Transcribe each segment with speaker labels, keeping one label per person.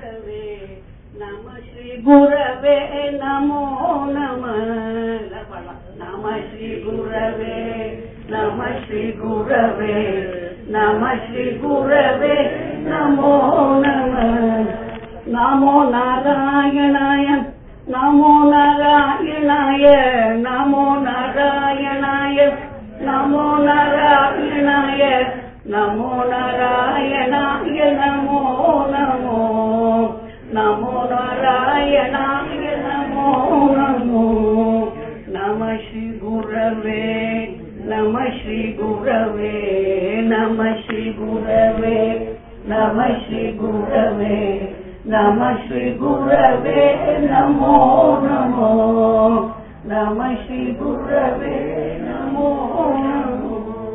Speaker 1: गुरवे नम श्री गुरवे नमो नम नम श्री गुरवे नम श्री गुरवे नम श्री गुरवे नमो नम नमो नारायणाय नमो नारायणाय नमो नारायणाय नमो नारायणाय नमो नारायणाय नमो नमो नमो नारायणाय नमो नमो नम श्री गुरवे नम श्री गुरवे नम श्री गुरवे नम श्री गुरवे नम श्री गुरवे नमो नमो नम श्री गुरवे नमो नमो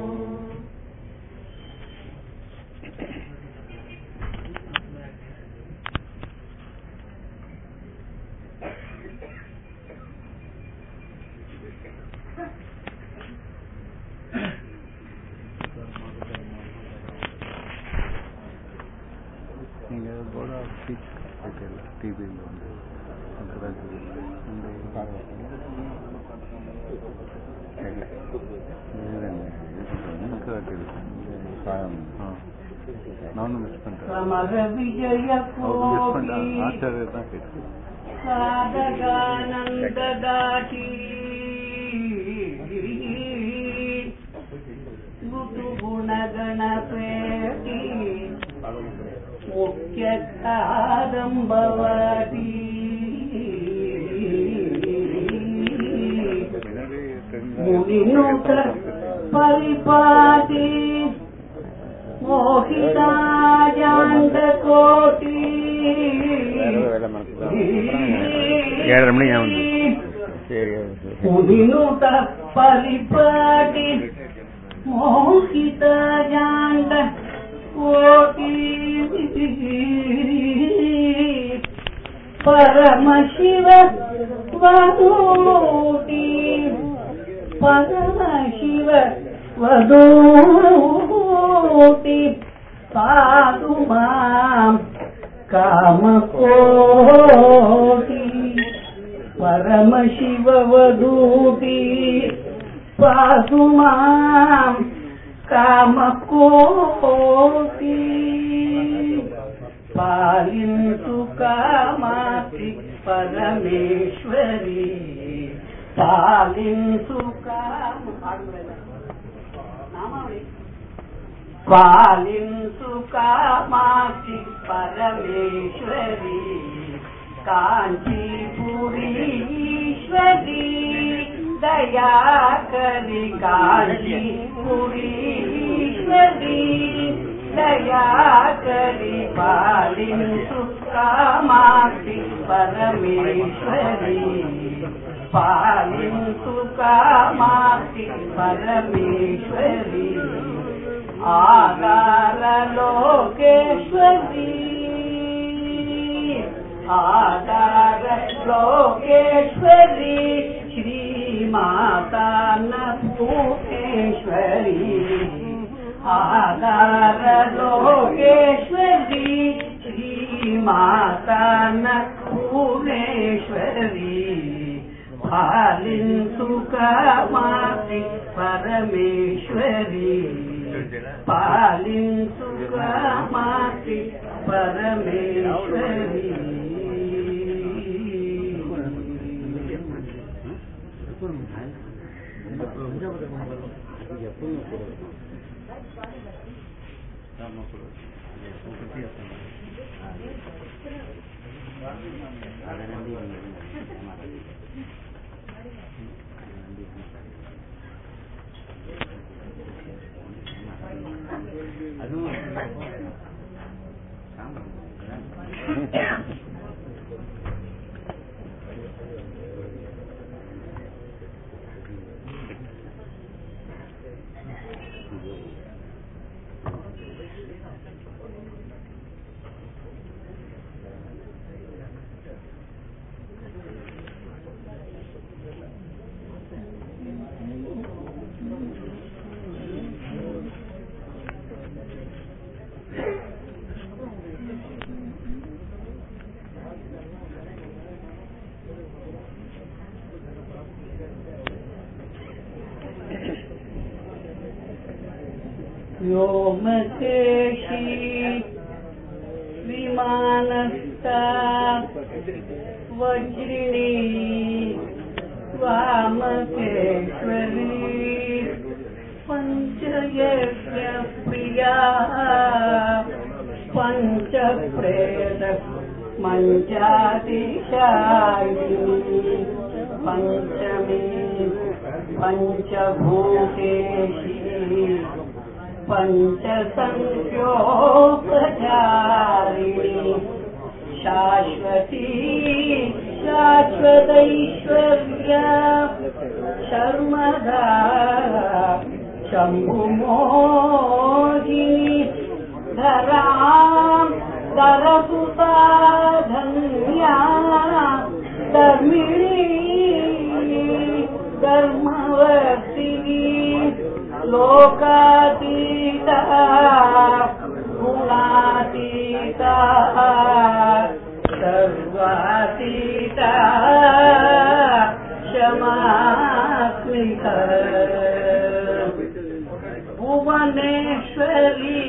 Speaker 2: நீங்கள் போர்ட் ஆஃப் ஸ்பீச் கேட்கல டிவியில் வந்து அங்கதான் தெரியும். இந்த கேட்கல. இதுதாங்க. இது எனக்கு கேட்குது. இந்த சாயம். ஆ. நானும் மிஸ் பண்ணிட்டேன்
Speaker 1: समर विजय
Speaker 2: மிஸ் பண்ணிட்டேன்
Speaker 1: कोटि
Speaker 2: ஆச்சாரியர் தான் கேட்குது
Speaker 1: साधकानन्द दाटी गुटु गुणगणपेटी मुख्य कादम्बवाटी
Speaker 2: எனவே
Speaker 1: मुनिनुत परिपाटी मोहिता जाण्डकोटी
Speaker 2: ஏழரை மணி ஆகுது சரி
Speaker 1: ಮುದಿನುತ ಪರಿಪಾಟಿ ಮೋಹಿತ ಜಾಂಡ ಕೋಟಿ ಪರಮ ಶಿವ ವದೂಟಿ ಪರಮ ಶಿವ ವದೂಟಿ ಸಾಧು ಮಾಂ ಕಾಮಕೋಟಿ ಪರಮ ಶಿವವಧೂತಿ ಪಾಸು ಮಾಂ ಕಾಮಕೋಟಿ ಪಾಲಿಂತು ಕಾಮಾತಿ ಪರಮೇಶ್ವರಿ ಪಾಲಿಂತು ಕಾಮ పాలింసు కామాక్షి పరమేశ్వరి కాంచీపురీశ్వరి దయాకరి కాంచీపురీశ్వరి దయాకరి పాలింసు కామాక్షి పరమేశ్వరి పాలింసు కామాక్షి పరమేశ్వరి ఆధార లోకేశ్వరి ఆధార లోకేశ్వరి శ్రీ మాతాన భూమేశ్వరి ఆధార లోకేశ్వరి శ్రీ మాతాన భూమేశ్వరి పాలింసు కామాతి పరమేశ్వరి పాలింసు కామాతి పరమేశ్వరి व्योमकेशी विमानस्था वज्रिणी वामकेश्वरी पञ्चयज्ञप्रिया पञ्चप्रेत मञ्चातिशायिनी पञ्चमी पञ्चभूतेशी पञ्चसङ्ख्योपचारिणी शाश्वती शाश्वतैश्वर्या शर्मदा शम्भुमोहिनी धराम् धरसुता धन्या धर्मिणी धर्मवर्तिनी लोकातीता गुणातीता सर्वातीता क्षमास्मिता भुवनेश्वरी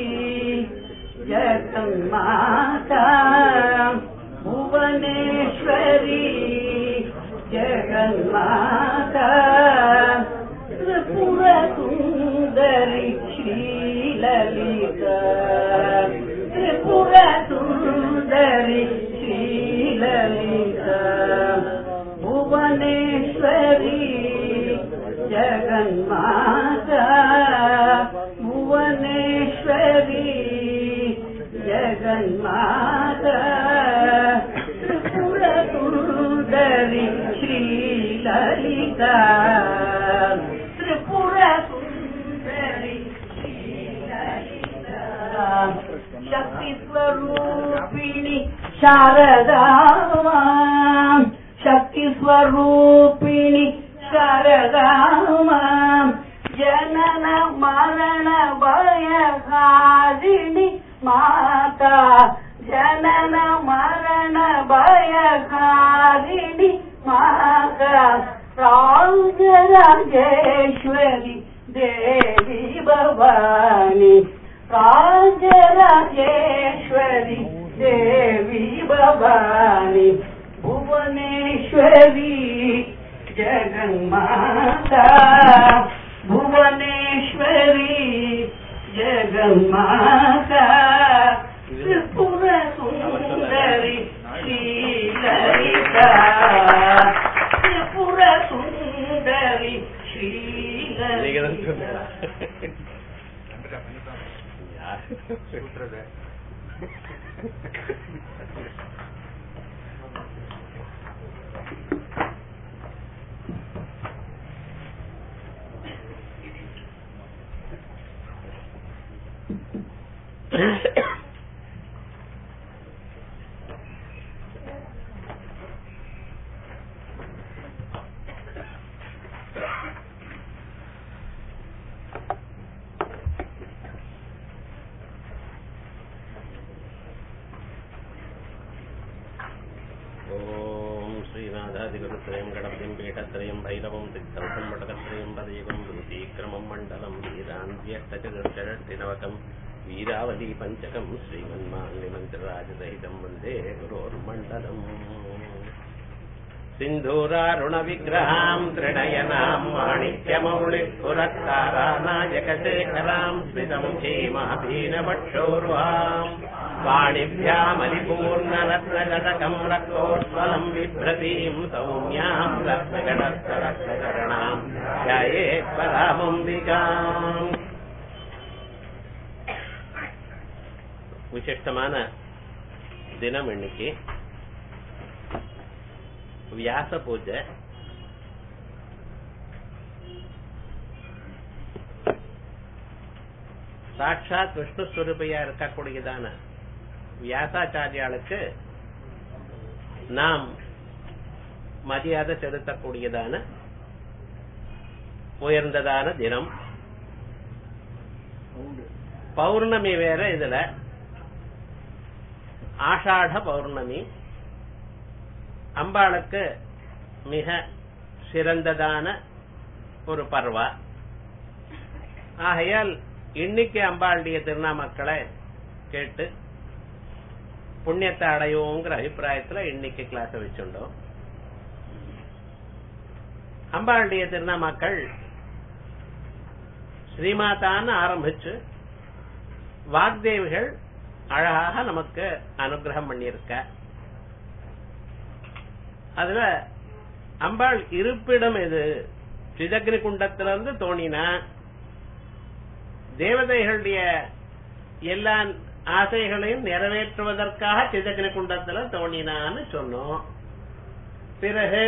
Speaker 1: जगन्माता भुवनेश्वरी जगन्माता त्रिपुरसुन्दरि श्रीललिता त्रिपुरसुन्दरि श्रीललिता भुवनेश्वरी जगन्माता भुवनेश्वरी जगन्माता त्रिपुरसुन्दरि श्रीललिता त्रिपुरसुन्दरि श्रीललिता शक्तिस्वरूपिणि शारदा माम् शक्तिस्वरूपिणि शारदा माम् जनन मरण भयकारिणि माता जनन मरण भयकारिणि माता राजराजेश्वरि देवी भवानी राजराजेश्वरि देवी भवानी भुवनेश्वरी जगन्माता भुवनेश्वरी जगन्माता त्रिपुरसुन्दरि श्रीललिता त्रिपुरसुन्दरि श्रीललिता
Speaker 3: ॐ श्रीनाथादिगुरुत्रयं गणपतिं पीठत्रयं भैरवं सिद्धं सम्मटकत्रयं पदेवं दूतीक्रमं मण्डलं वीरान्त्यष्टचतुर्षष्टिनवकं वीरावली पञ्चकं श्रीमन्माल्यमन्त्रराजसहितं वन्दे गुरोर्मण्डलम् सिन्धूरारुणविग्रहां त्रिणयनां माणिक्यमौलिपुरत्तारानायकशेखरां स्मितं धीमाधीनवक्षोर्वाम् वाणिभ्यामलिपूर्णरत्नजटकं रक्तोत्पलं बिभ्रतीं सौम्यां रत्नगणस्तरत्नचरणां ध्यायेत् परामम्बिकाम् விசிஷ்டமான தினம் இன்னைக்கு வியாச பூஜை சாட்சாத் விஷ்ணு ஸ்வரூபையா இருக்கக்கூடியதான வியாசாச்சாரியாளுக்கு நாம் மரியாதை செலுத்தக்கூடியதான உயர்ந்ததான தினம் பௌர்ணமி வேற இதுல ஆஷாட பௌர்ணமி அம்பாளுக்கு மிக சிறந்ததான ஒரு பர்வா ஆகையால் இன்னைக்கு அம்பாளுடைய திருநாமக்களை கேட்டு புண்ணியத்தை அடையோங்கிற அபிப்பிராயத்துல இன்னைக்கு கிளாஸ் வச்சுட்டோம் அம்பாளுடைய திருநாமக்கள் ஸ்ரீமாதான்னு ஆரம்பிச்சு வாக்தேவிகள் அழகாக நமக்கு அனுகிரகம் பண்ணியிருக்க அதுல அம்பாள் இருப்பிடம் எது சிதக்னி குண்டத்திலிருந்து தோணினா தேவதைகளுடைய எல்லா ஆசைகளையும் நிறைவேற்றுவதற்காக சிதக்னி குண்டத்துல தோணினான்னு சொன்னோம் பிறகு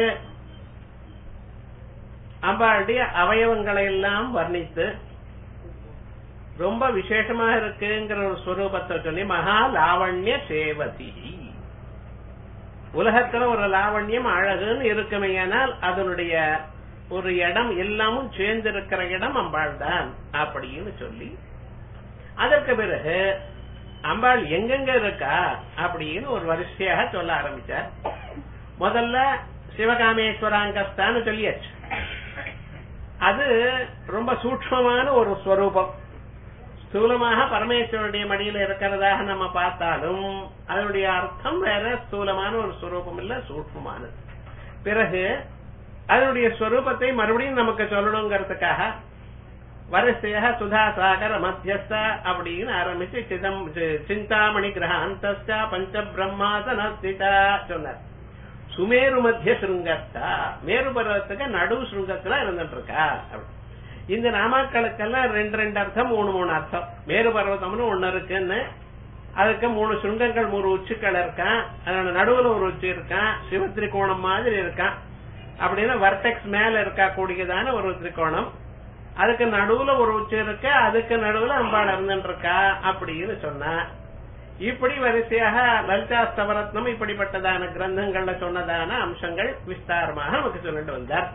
Speaker 3: அம்பாளுடைய அவயவங்களை எல்லாம் வர்ணித்து ரொம்ப விசேஷமா இருக்குங்கிற ஒரு ஸ்வரூபத்தை சொல்லி மகா லாவண்ய சேவதி உலகத்துல ஒரு லாவண்யம் அழகுன்னு இருக்குமையானால் அதனுடைய ஒரு இடம் எல்லாமும் சேர்ந்திருக்கிற இடம் அம்பாள் தான் அப்படின்னு சொல்லி அதற்கு பிறகு அம்பாள் எங்கெங்க இருக்கா அப்படின்னு ஒரு வரிசையாக சொல்ல ஆரம்பிச்சார் முதல்ல சிவகாமேஸ்வராங்கஸ்தான்னு சொல்லியாச்சு அது ரொம்ப சூக்மமான ஒரு ஸ்வரூபம் ஸ்தூலமாக பரமேஸ்வருடைய மடியில இருக்கிறதாக நம்ம பார்த்தாலும் அதனுடைய அர்த்தம் வேற ஸ்தூலமான ஒரு ஸ்வரூபம் இல்ல சூக்மமானது பிறகு அதனுடைய ஸ்வரூபத்தை மறுபடியும் நமக்கு சொல்லணுங்கிறதுக்காக வரிசையாக சுதா சாகர மத்தியஸ்த அப்படின்னு ஆரம்பிச்சு சிதம் சிந்தாமணி கிரகாந்தஸ்தா பஞ்ச பிரம்மாசனஸ்திதா சொன்னார் சுமேரு மத்திய சுருங்கத்தா மேரு பருவத்துக்கு நடு சுருங்கத்துல இருந்துட்டு இருக்கா இந்த நாமாக்களுக்கெல்லாம் ரெண்டு ரெண்டு அர்த்தம் மூணு மூணு அர்த்தம் மேரு பர்வதம்னு ஒண்ணு இருக்குன்னு அதுக்கு மூணு சுருங்கங்கள் மூணு உச்சுக்கள் இருக்கான் அதோட நடுவுல ஒரு உச்சி இருக்கான் சிவத்திரிகோணம் மாதிரி இருக்கான் அப்படின்னா வர்டெக்ஸ் மேல இருக்கா கூடியதான ஒரு திரிகோணம் அதுக்கு நடுவுல ஒரு உச்சி இருக்கு அதுக்கு நடுவுல அம்பாள் இருந்துட்டு இருக்கா அப்படின்னு சொன்னா இப்படி வரிசையாக லலிதா ஸ்தவரத்னம் இப்படிப்பட்டதான கிரந்தங்கள்ல சொன்னதான அம்சங்கள் விஸ்தாரமாக நமக்கு சொல்லிட்டு வந்தார்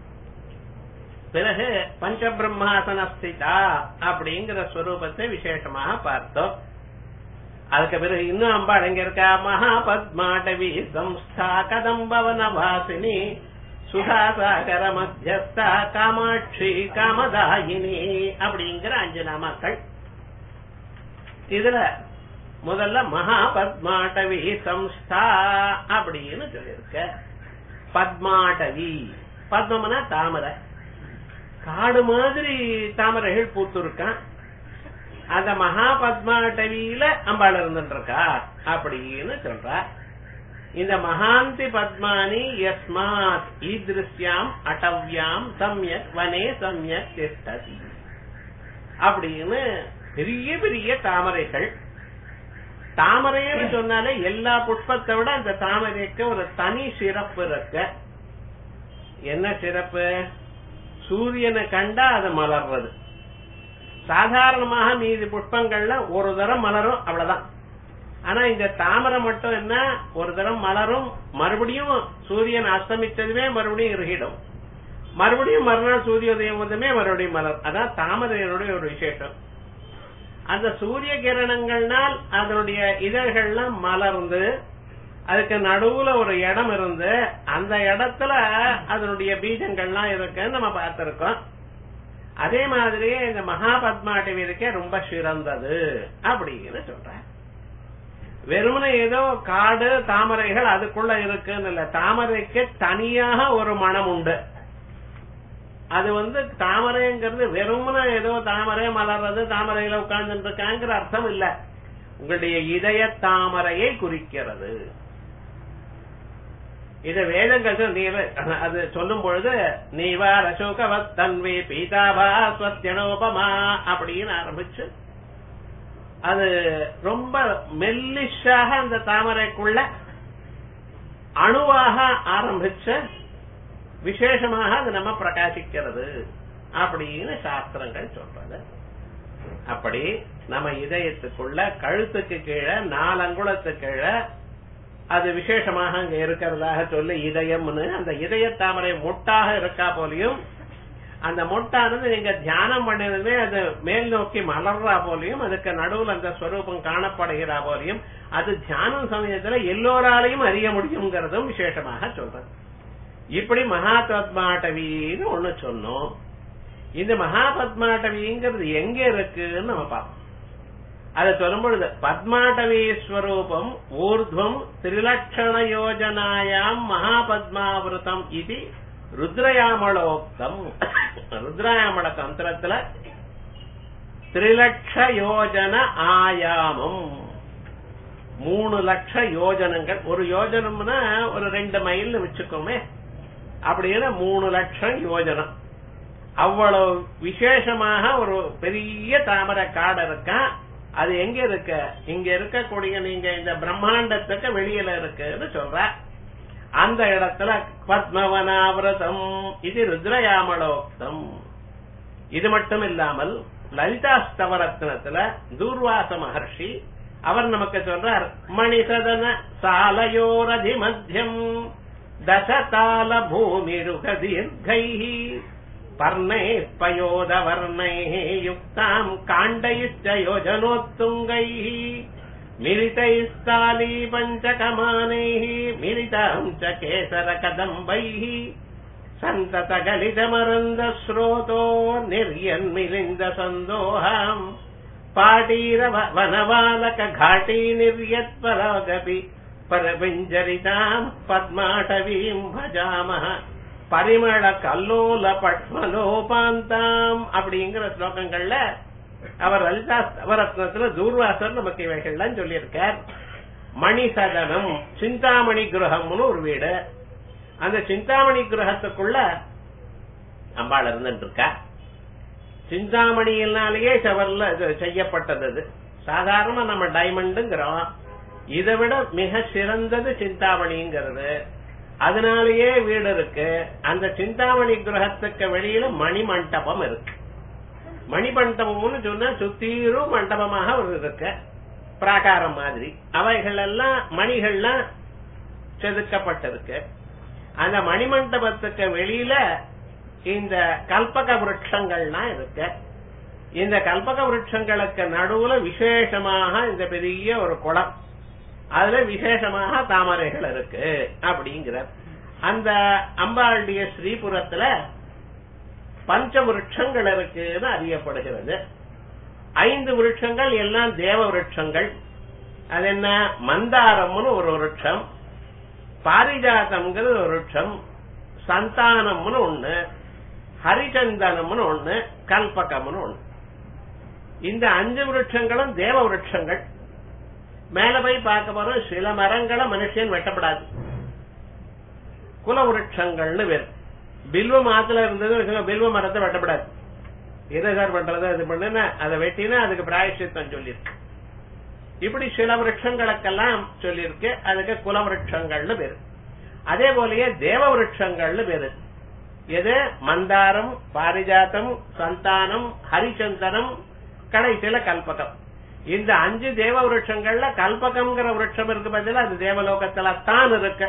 Speaker 3: பிறகு பஞ்சபிரம்மாசனஸ்திதா அப்படிங்கிற ஸ்வரூபத்தை விசேஷமாக பார்த்தோம் அதுக்கு பிறகு இன்னும் அம்பாள் எங்க இருக்கா மகாபத்மாடவி சம்ஸ்தா கதம்பவன வாசினி சுதாசாகர மத்தியஸ்தா காமாட்சி காமதாயினி அப்படிங்கிற அஞ்சு நாமாக்கள் இதுல முதல்ல மகாபத்மாட்டவி சம்ஸ்தா அப்படின்னு சொல்லியிருக்க பத்மாட்டவி பத்மம்னா தாமரை காடு மாதிரி தாமரைகள் பூத்துருக்கான் அந்த மகாபத்மாட்டவியில அம்பாள் இருந்துருக்கா அப்படின்னு சொல்றா இந்த மகாந்தி பத்மானி யஸ்மாத் ஈதிருஷ்யாம் அட்டவ்யாம் சம்யக் வனே சம்யக் திஷ்டதி அப்படின்னு பெரிய பெரிய தாமரைகள் தாமரைன்னு சொன்னாலே எல்லா புஷ்பத்தை விட அந்த தாமரைக்கு ஒரு தனி சிறப்பு இருக்கு என்ன சிறப்பு சூரியனை கண்டா அது மலர்றது சாதாரணமாக மீதி புஷ்பங்கள்ல ஒரு தரம் மலரும் அவ்வளவுதான் ஆனா இந்த தாமரை மட்டும் என்ன ஒரு தரம் மலரும் மறுபடியும் சூரியன் அஸ்தமித்ததுமே மறுபடியும் இருகிடும் மறுபடியும் மறுநாள் சூரியோதயம் வந்ததுமே மறுபடியும் மலர் அதான் தாமரையனுடைய ஒரு விசேஷம் அந்த சூரிய கிரணங்கள்னால் அதனுடைய இதழ்கள்லாம் மலர்ந்து அதுக்கு நடுவுல ஒரு இடம் இருந்து அந்த இடத்துல அதனுடைய பீஜங்கள்லாம் இருக்குன்னு நம்ம பார்த்திருக்கோம் அதே மாதிரியே இந்த மகாபத்மாட்டவி இருக்க ரொம்ப சிறந்தது அப்படின்னு சொல்ற வெறுமனே ஏதோ காடு தாமரைகள் அதுக்குள்ள இருக்குன்னு இல்ல தாமரைக்கு தனியாக ஒரு மனம் உண்டு அது வந்து தாமரைங்கிறது வெறுமனே ஏதோ தாமரை மலர்றது தாமரையில உட்கார்ந்து இருக்காங்கிற அர்த்தம் இல்ல உங்களுடைய இதய தாமரையை குறிக்கிறது இது வேதங்கள் அது சொல்லும் பொழுது நீவா ரசோகவத் தன்வி பீதாபா ஸ்வத்தியனோபமா அப்படின்னு ஆரம்பிச்சு அது ரொம்ப மெல்லிஷாக அந்த தாமரைக்குள்ள அணுவாக ஆரம்பிச்ச விசேஷமாக அது நம்ம பிரகாசிக்கிறது அப்படின்னு சாஸ்திரங்கள் சொல்றது அப்படி நம்ம இதயத்துக்குள்ள கழுத்துக்கு கீழே நாலு அங்குலத்துக்கு கீழே அது விசேஷமாக அங்க இருக்கிறதாக சொல்லி இதயம்னு அந்த இதய தாமரை மொட்டாக இருக்கா போலையும் அந்த மொட்டானது நீங்க தியானம் பண்ணினதுமே அது மேல் நோக்கி மலர்றா போலையும் அதுக்கு நடுவில் அந்த ஸ்வரூபம் காணப்படுகிறா போலையும் அது தியானம் சமயத்துல எல்லோராலையும் அறிய முடியுங்கிறதும் விசேஷமாக சொல்றது இப்படி மகாத்மாட்டவின்னு ஒண்ணு சொன்னோம் இந்த மகாபத்மாட்டவிங்கிறது எங்க இருக்குன்னு நம்ம பார்ப்போம் அதை சொல்லும் பொழுது பத்மாட்டவி ஸ்வரூபம் ஊர்துவம் திரிலட்சண யோஜனாயாம் மகாபத்மாவிரதம் இது ருத்ரயாமளோக்தம் ருத்ரயாமள தந்திரத்துல திரிலட்ச யோஜன ஆயாமம் மூணு லட்ச யோஜனங்கள் ஒரு யோஜனம்னா ஒரு ரெண்டு மைல் வச்சுக்கோமே அப்படின்னா மூணு லட்சம் யோஜனம் அவ்வளவு விசேஷமாக ஒரு பெரிய தாமரை காடு இருக்கா அது எங்க இருக்கு இங்க இருக்கக்கூடிய நீங்க இந்த பிரம்மாண்டத்துக்கு வெளியில இருக்குன்னு சொல்ற அந்த இடத்துல பத்மவனாவிரதம் இது ருத்ரயாமலோக்தம் இது மட்டும் இல்லாமல் லலிதாஸ்தவரத்னத்துல தூர்வாச மகர்ஷி அவர் நமக்கு சொல்றார் மணிசதன சாலையோரதி மத்தியம் தசதால பூமிருக தீர்கை பர்ணை பயோதவர்ணை யுக்தாம் காண்டைஷ்ட யோஜனோத்துங்கை மிலிதைஸ்தாலி பஞ்சகமானை மிலிதாம் ச கேசர கதம்பை சந்தத கலிதமருந்த ஸ்ரோதோ நிர்யன்மிலிந்த சந்தோஹாம் பாடீர வனவாலக घाटी निर्यत्परागपि परपिञ्जरिताम् பத்மாட்டவீம் பஜாமஹ பரிமள கல்லோல பட்மலோபாந்தாம் அப்படிங்கிற ஸ்லோகங்கள்ல அவர் லலிதா நவரத்னத்துல தூர்வாசர் நமக்கு இவைகள்லாம் சொல்லியிருக்கார் மணிசதனம் சிந்தாமணி கிரகம்னு ஒரு வீடு அந்த சிந்தாமணி கிரகத்துக்குள்ள அம்பாள் இருந்துட்டு இருக்கா சிந்தாமணியினாலேயே செவர்ல இது செய்யப்பட்டது அது சாதாரணமா நம்ம டைமண்டுங்கிறோம் இதை விட மிக சிறந்தது சிந்தாமணிங்கிறது அதனாலேயே வீடு இருக்கு அந்த சிந்தாமணி கிரகத்துக்கு வெளியில மணி மண்டபம் இருக்கு மணி மண்டபம்னு சொன்னா சுத்தீரும் மண்டபமாக ஒரு இருக்கு பிராகாரம் மாதிரி அவைகள் எல்லாம் மணிகள்லாம் செதுக்கப்பட்டிருக்கு அந்த மணிமண்டபத்துக்கு வெளியில இந்த கல்பக விருட்சங்கள்லாம் இருக்கு இந்த கல்பக விருட்சங்களுக்கு நடுவுல விசேஷமாக இந்த பெரிய ஒரு குளம் அதுல விசேஷமாக தாமரைகள் இருக்கு அப்படிங்கிற அந்த அம்பாளுடைய ஸ்ரீபுரத்துல பஞ்ச விருட்சங்கள் இருக்குன்னு அறியப்படுகிறது ஐந்து விருட்சங்கள் எல்லாம் தேவ விருட்சங்கள் அது என்ன மந்தாரம்னு ஒரு விருட்சம் பாரிஜாதம்ங்கிறது ஒரு விருட்சம் சந்தானம்னு ஒண்ணு ஹரிச்சந்தனம்னு ஒண்ணு கல்பகம்னு ஒண்ணு இந்த அஞ்சு விருட்சங்களும் தேவ விருட்சங்கள் மேல போய் பார்க்க போறோம் சில மரங்களை மனுஷன் வெட்டப்படாது குல விருட்சங்கள்னு பேர் பில்வ மாத்துல இருந்தது பில்வ மரத்தை வெட்டப்படாது எதை சார் பண்றது அது பண்ணுன்னா அதை வெட்டினா அதுக்கு பிராயசித்தம் சொல்லியிருக்கு இப்படி சில விருட்சங்களுக்கெல்லாம் சொல்லியிருக்கு அதுக்கு குல விருட்சங்கள்னு பேரு அதே போலயே தேவ விருட்சங்கள்னு பேரு எது மந்தாரம் பாரிஜாத்தம் சந்தானம் ஹரிச்சந்தனம் கடைசியில கல்பகம் இந்த அஞ்சு தேவ விருட்சங்கள்ல கல்பகம்ங்கிற விருட்சம் இருக்கு பார்த்தீங்களா அது தேவலோகத்துல தான் இருக்கு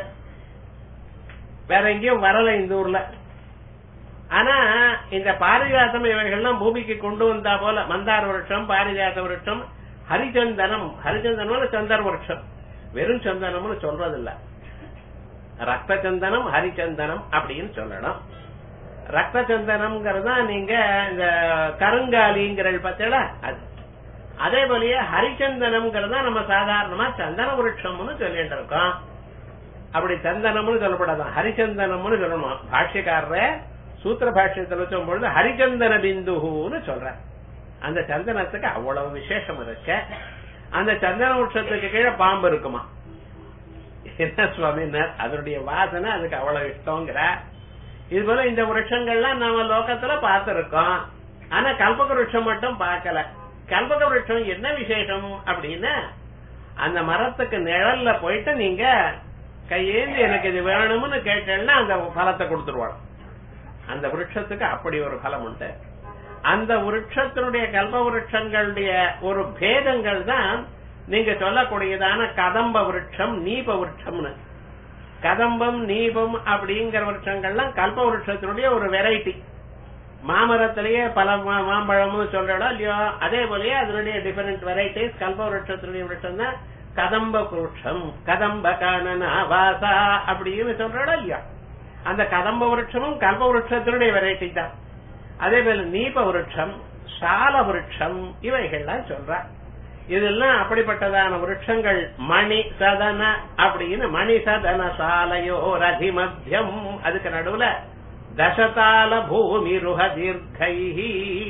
Speaker 3: வேற எங்கேயும் வரல இந்த ஊர்ல ஆனா இந்த பாரிஜாத்தம் இவைகள்லாம் பூமிக்கு கொண்டு வந்தா போல மந்தார விருட்சம் பாரிஜாத விருட்சம் ஹரிச்சந்தனம் ஹரிச்சந்தனம் சந்தர் விருட்சம் வெறும் சந்தனம்னு சொல்றது இல்ல ரத்த சந்தனம் ஹரிச்சந்தனம் அப்படின்னு சொல்லணும் ரத்த சந்தனம்ங்கிறது நீங்க இந்த கருங்காலிங்கிற பத்தில அது அதே போலயே ஹரிச்சந்தனம்ங்கிறதா நம்ம சாதாரணமா சந்தன விருட்சம்னு சொல்லிட்டு இருக்கோம் அப்படி சந்தனம்னு சொல்லப்படாதான் ஹரிச்சந்தனம்னு சொல்லணும் பாஷ்யக்காரர சூத்திர பாஷ்யத்தில் வச்சும் பொழுது ஹரிச்சந்தன பிந்துன்னு சொல்ற அந்த சந்தனத்துக்கு அவ்வளவு விசேஷம் இருக்கு அந்த சந்தன விருட்சத்துக்கு கீழே பாம்பு இருக்குமா என்ன சுவாமினர் அதனுடைய வாசனை அதுக்கு அவ்வளவு இஷ்டங்கிற இது போல இந்த விருட்சங்கள்லாம் நம்ம லோகத்துல பார்த்திருக்கோம் ஆனா கல்பக விருட்சம் மட்டும் பார்க்கல கல்பக விருட்சம் என்ன விசேஷம் அப்படின்னா அந்த மரத்துக்கு நிழல்ல போயிட்டு நீங்க கையேந்து எனக்கு இது வேணும்னு கேட்டேன்னா அந்த பலத்தை கொடுத்துருவாங்க அந்த விருட்சத்துக்கு அப்படி ஒரு பலம் உண்டு அந்த விருட்சத்தினுடைய கல்ப விருட்சங்களுடைய ஒரு பேதங்கள் தான் நீங்க சொல்லக்கூடியதான கதம்ப விருட்சம் நீப விருட்சம்னு கதம்பம் நீபம் அப்படிங்கிற விருட்சங்கள்லாம் கல்ப விருட்சத்தினுடைய ஒரு வெரைட்டி மாமரத்திலேயே பல மா- மாம்பழம்னு சொல்றோம் இல்லையோ அதே போலயே அதனுடைய டிஃபரெண்ட் வெரைட்டிஸ் கல்ப விருட்சத்தினுடைய விருட்சம் தான் கதம்ப விருட்சம் கதம்ப கானன வாசா அப்படின்னு சொல்றோம் இல்லையா அந்த கதம்ப விருட்சமும் கல்ப விருட்சத்தினுடைய வெரைட்டி தான் அதே போல நீப விருட்சம் சால விருட்சம் இவைகள்லாம் சொல்ற இதெல்லாம் அப்படிப்பட்டதான விருட்சங்கள் மணி சதன அப்படின்னு மணி சதன சாலையோ ரதி மத்தியம் அதுக்கு நடுவுல தசதால பூமி ருஹ தீர்க்கைஹி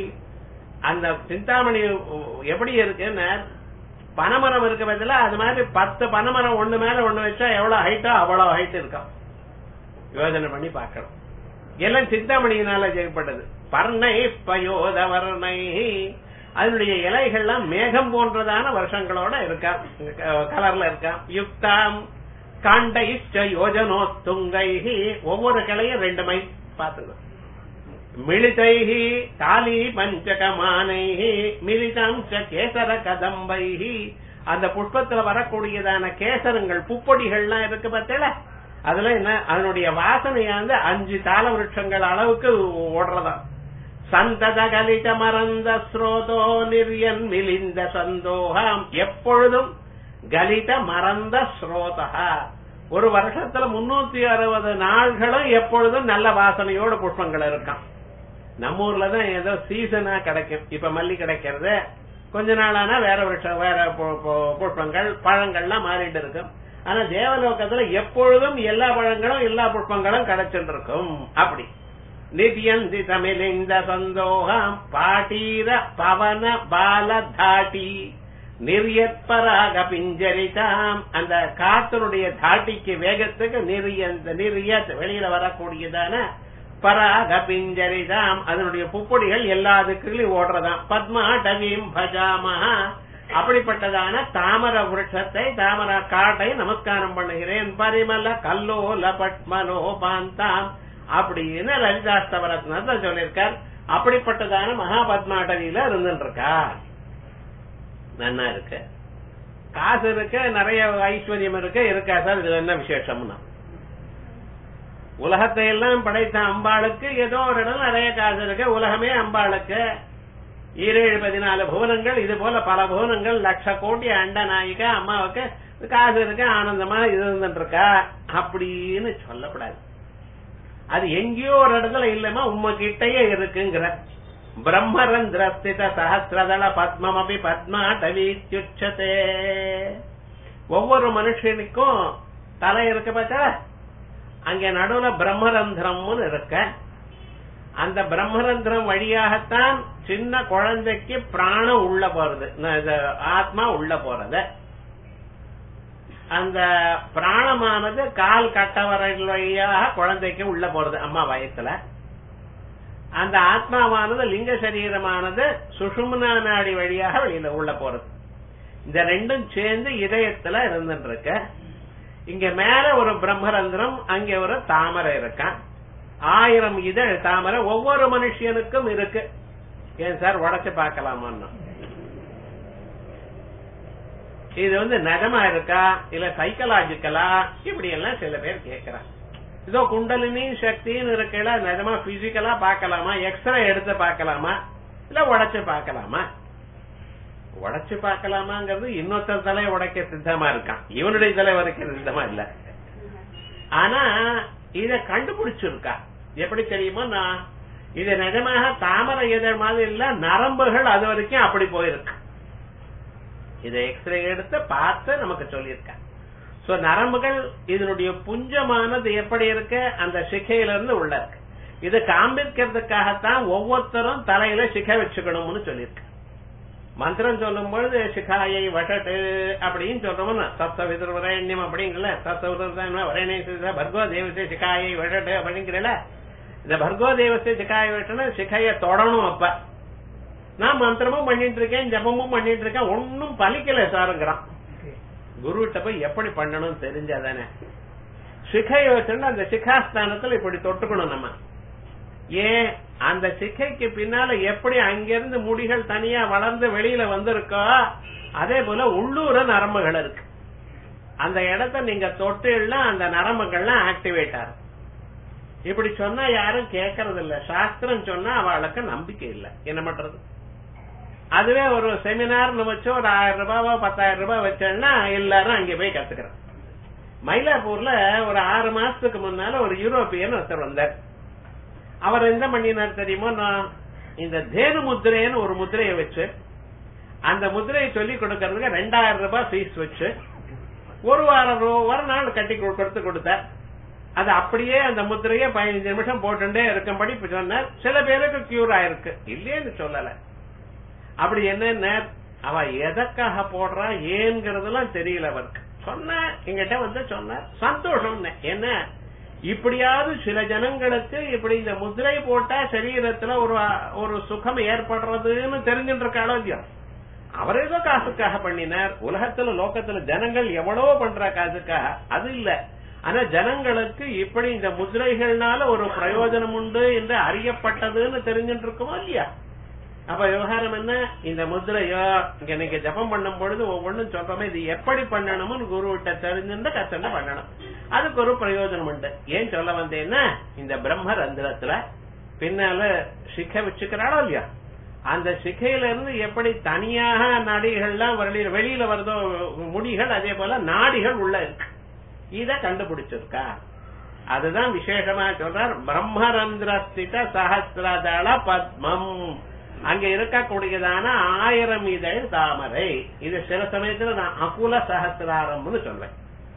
Speaker 3: அந்த சிந்தாமணி எப்படி இருக்குன்னு பனைமரம் இருக்க பட்சத்துல அது மாதிரி பத்து பனைமரம் ஒண்ணு மேல ஒண்ணு வச்சா எவ்வளவு ஹைட்டோ அவ்வளவு ஹைட் இருக்கும் யோஜனை பண்ணி பார்க்கணும் எல்லாம் சிந்தாமணியினால செய்யப்பட்டது பர்ணை பயோத வர்ணை அதனுடைய இலைகள்லாம் மேகம் போன்றதான வருஷங்களோட இருக்கா கலர்ல இருக்கா யுக்தாம் காண்டைச்ச யோஜனோ துங்கைஹி ஒவ்வொரு கிளையும் ரெண்டு மைல் பாத்துங்க மிளிதைஹி காலி பஞ்சகமானைஹி மிலிதம் ச கேசர கதம்பைஹி அந்த புஷ்பத்துல வரக்கூடியதான கேசரங்கள் புப்பொடிகள்லாம் இருக்கு பார்த்தல அதுல என்ன அதனுடைய வாசனையாந்து அஞ்சு தாள விருட்சங்கள் அளவுக்கு ஓடுறதா சந்தத கலித மறந்த ஸ்ரோதோ நிரியன் மிலிந்த சந்தோகம் எப்பொழுதும் கலித மறந்த ஸ்ரோதா ஒரு வருஷத்துல முன்னூத்தி அறுபது நாள்களும் எப்பொழுதும் நல்ல வாசனையோட புஷ்பங்கள் இருக்கான் நம்ம ஊர்ல தான் ஏதோ சீசனா கிடைக்கும் இப்ப மல்லி கிடைக்கிறது கொஞ்ச நாளானா வேற வருஷம் வேற பு- பு- புஷ்பங்கள் பழங்கள்லாம் மாறிட்டு இருக்கும் ஆனா தேவலோகத்துல எப்பொழுதும் எல்லா பழங்களும் எல்லா புஷ்பங்களும் கிடைச்சிட்டு இருக்கும் அப்படி நித்யந்தி தமிழிந்த சந்தோகம் பாட்டீர பவன பால தாட்டி நிரியற்பராக பிஞ்சரிதாம் அந்த காத்தனுடைய தாட்டிக்கு வேகத்துக்கு நிரியந்த நிரியத் வெளியில வரக்கூடியதான பராக பிஞ்சரிதாம் அதனுடைய புப்பொடிகள் எல்லா திக்குகளையும் ஓடுறதாம் பத்மாடவீம் பஜாமஹா அப்படிப்பட்டதான தாமர விருட்சத்தை தாமர காட்டை நமஸ்காரம் பண்ணுகிறேன் பரிமல கல்லோல பட்மலோ பாந்தாம் அப்படின்னு லலிதாஸ்தவரத்னத்தை சொல்லியிருக்கார் அப்படிப்பட்டதான மகாபத்மாடவியில இருந்துட்டு இருக்கா நன்னா இருக்கு காசு இருக்கு நிறைய ஐஸ்வர்யம் இருக்கு இருக்கா சார் இதுல என்ன விசேஷம்னா உலகத்தை எல்லாம் படைத்த அம்பாளுக்கு ஏதோ ஒரு இடம் நிறைய காசு இருக்கு உலகமே அம்பாளுக்கு ஈரேழு பதினாலு புவனங்கள் இது போல பல புவனங்கள் லட்ச கோடி அண்ட நாயிகா அம்மாவுக்கு காசு இருக்கு ஆனந்தமா இருந்துட்டு இருக்கா அப்படின்னு சொல்லக்கூடாது அது எங்கேயோ ஒரு இடத்துல இல்லமா உம்ம கிட்டயே இருக்குங்கிற பிரம்மரந்திரஸ்தித சஹசிரதள பத்மமபி பத்மாடவீத்யுச்சதே ஒவ்வொரு மனுஷனுக்கும் தலை இருக்க பார்த்தா அங்க நடுவுல பிரம்மரந்திரம்னு இருக்க அந்த பிரம்மரந்திரம் வழியாகத்தான் சின்ன குழந்தைக்கு பிராணம் உள்ள போறது ந- இது ஆத்மா உள்ள போறது அந்த பிராணமானது கால் கட்டவரல் வழியாக குழந்தைக்கு உள்ள போறது அம்மா வயசுல அந்த ஆத்மாவானது லிங்க சரீரமானது சுஷும்னா நாடி வழியாக வெளியில உள்ள போறது இந்த ரெண்டும் சேர்ந்து இதயத்துல இருந்துட்டு இருக்க இங்க மேல ஒரு பிரம்மரந்திரம் அங்க ஒரு தாமரை இருக்கான் ஆயிரம் இதழ் தாமரை ஒவ்வொரு மனுஷனுக்கும் இருக்கு ஏன் சார் உடைச்சு பார்க்கலாமான்னு இது வந்து நிஜமா இருக்கா இல்ல சைக்கலாஜிக்கலா இப்படி எல்லாம் சில பேர் கேக்குறாங்க இதோ குண்டலினி சக்தின்னு இருக்கல நிஜமா பிசிக்கலா பார்க்கலாமா எக்ஸ்ரே எடுத்து பார்க்கலாமா இல்ல உடைச்சு பார்க்கலாமா உடைச்சு பார்க்கலாமாங்கிறது இன்னொருத்தர் தலை உடைக்க சித்தமா இருக்கான் இவனுடைய தலை உடைக்க சித்தமா இல்ல ஆனா இத கண்டுபிடிச்சிருக்கா எப்படி தெரியுமா நான் இது நிஜமாக தாமரை இதழ் மாதிரி இல்ல நரம்புகள் அது வரைக்கும் அப்படி போயிருக்கு இதை எக்ஸ்ரே எடுத்து பார்த்து நமக்கு சொல்லியிருக்காங்க சோ நரம்புகள் இதனுடைய புஞ்சமானது எப்படி இருக்கு அந்த சிகையிலிருந்து உள்ள இருக்கு இது காண்பிக்கிறதுக்காகத்தான் ஒவ்வொருத்தரும் தலையில சிகை வச்சுக்கணும்னு சொல்லியிருக்கு மந்திரம் சொல்லும் பொழுது சிகாயை வட்டட்டு அப்படின்னு சொல்றோம்னா சப்த விதுர்வரண்யம் அப்படிங்கல சப்த விதுர்வரண்யம் வரேணேச பர்கோ தேவசே சிகாயை வட்டட்டு அப்படிங்கிறல இந்த பர்கோ தேவசே சிகாயை வட்டன சிகைய தொடணும் அப்ப நான் மந்திரமும் பண்ணிட்டு இருக்கேன் ஜபமும் பண்ணிட்டு இருக்கேன் ஒன்னும் பலிக்கல சாருங்கிறான் குருவிட்ட போய் எப்படி பண்ணணும்னு தெரிஞ்சாதானே சிகையை வச்சுன்னா அந்த சிகாஸ்தானத்துல இப்படி தொட்டுக்கணும் நம்ம ஏன் அந்த சிகைக்கு பின்னால எப்படி அங்கிருந்து முடிகள் தனியா வளர்ந்து வெளியில வந்திருக்கோ அதே போல உள்ளூர நரம்புகள் இருக்கு அந்த இடத்த நீங்க தொட்டுல அந்த நரம்புகள்லாம் ஆக்டிவேட் ஆகும் இப்படி சொன்னா யாரும் கேட்கறது இல்ல சாஸ்திரம் சொன்னா அவளுக்கு நம்பிக்கை இல்ல என்ன பண்றது அதுவே ஒரு செமினார்னு வச்சு ஒரு ஆயிரம் ரூபாவோ பத்தாயிரம் ரூபாய் வச்சோம்னா எல்லாரும் அங்க போய் கத்துக்கிறோம் மயிலாப்பூர்ல ஒரு ஆறு மாசத்துக்கு முன்னால ஒரு யூரோப்பியன் ஒருத்தர் வந்தார் அவர் என்ன பண்ணினார் தெரியுமோ நான் இந்த தேனு முத்திரைன்னு ஒரு முத்திரையை வச்சு அந்த முத்திரையை சொல்லி கொடுக்கறதுக்கு ரெண்டாயிரம் ரூபாய் ஃபீஸ் வச்சு ஒரு வாரம் ரூ- ஒரு நாள் கட்டி கொடு- கொடுத்து கொடுத்தார் அது அப்படியே அந்த முத்திரையை பதினஞ்சு நிமிஷம் போட்டுட்டே இருக்கும்படி இப்ப சொன்னார் சில பேருக்கு கியூர் ஆயிருக்கு இல்லையேன்னு சொல்லல அப்படி என்னென்ன அவ எதற்காக போடுறா ஏங்கிறதெல்லாம் தெரியல அவருக்கு சொன்ன எங்கிட்ட வந்து சொன்னார் சந்தோஷம் என்ன இப்படியாவது சில ஜனங்களுக்கு இப்படி இந்த முதிரை போட்டா சரீரத்துல ஒரு ஒரு சுகம் ஏற்படுறதுன்னு தெரிஞ்சுட்டு இருக்காளோ இல்லையோ அவர் ஏதோ காசுக்காக பண்ணினார் உலகத்துல லோகத்துல ஜனங்கள் எவ்வளவோ பண்ற காசுக்காக அது இல்ல ஆனா ஜனங்களுக்கு இப்படி இந்த முதிரைகள்னால ஒரு பிரயோஜனம் உண்டு என்று அறியப்பட்டதுன்னு தெரிஞ்சுட்டு இருக்குமோ இல்லையா அப்ப விவகாரம் என்ன இந்த முதிரையோ இங்க நீங்க ஜபம் பண்ணும் பொழுது ஒவ்வொன்றும் சொல்றோமே இது எப்படி பண்ணணும்னு குரு கிட்ட தெரிஞ்சிருந்த கஷ்டம் பண்ணணும் அதுக்கு ஒரு பிரயோஜனம் உண்டு ஏன் சொல்ல வந்தேன்னா இந்த பிரம்ம ரந்திரத்துல பின்னால சிக்க வச்சுக்கிறாளோ இல்லையா அந்த சிகையில இருந்து எப்படி தனியாக நாடிகள்லாம் வெளியில வெளியில வருதோ முடிகள் அதே போல நாடிகள் உள்ள இருக்கு இத கண்டுபிடிச்சிருக்கா அதுதான் விசேஷமா சொல்றார் பிரம்மரந்திரஸ்தித சஹசிரதள பத்மம் அங்க இருக்கக்கூடியதான ஆயிரம் இதழ் தாமரை இது சில சமயத்துல நான் அகுல சஹசிராரம்னு சொல்றேன்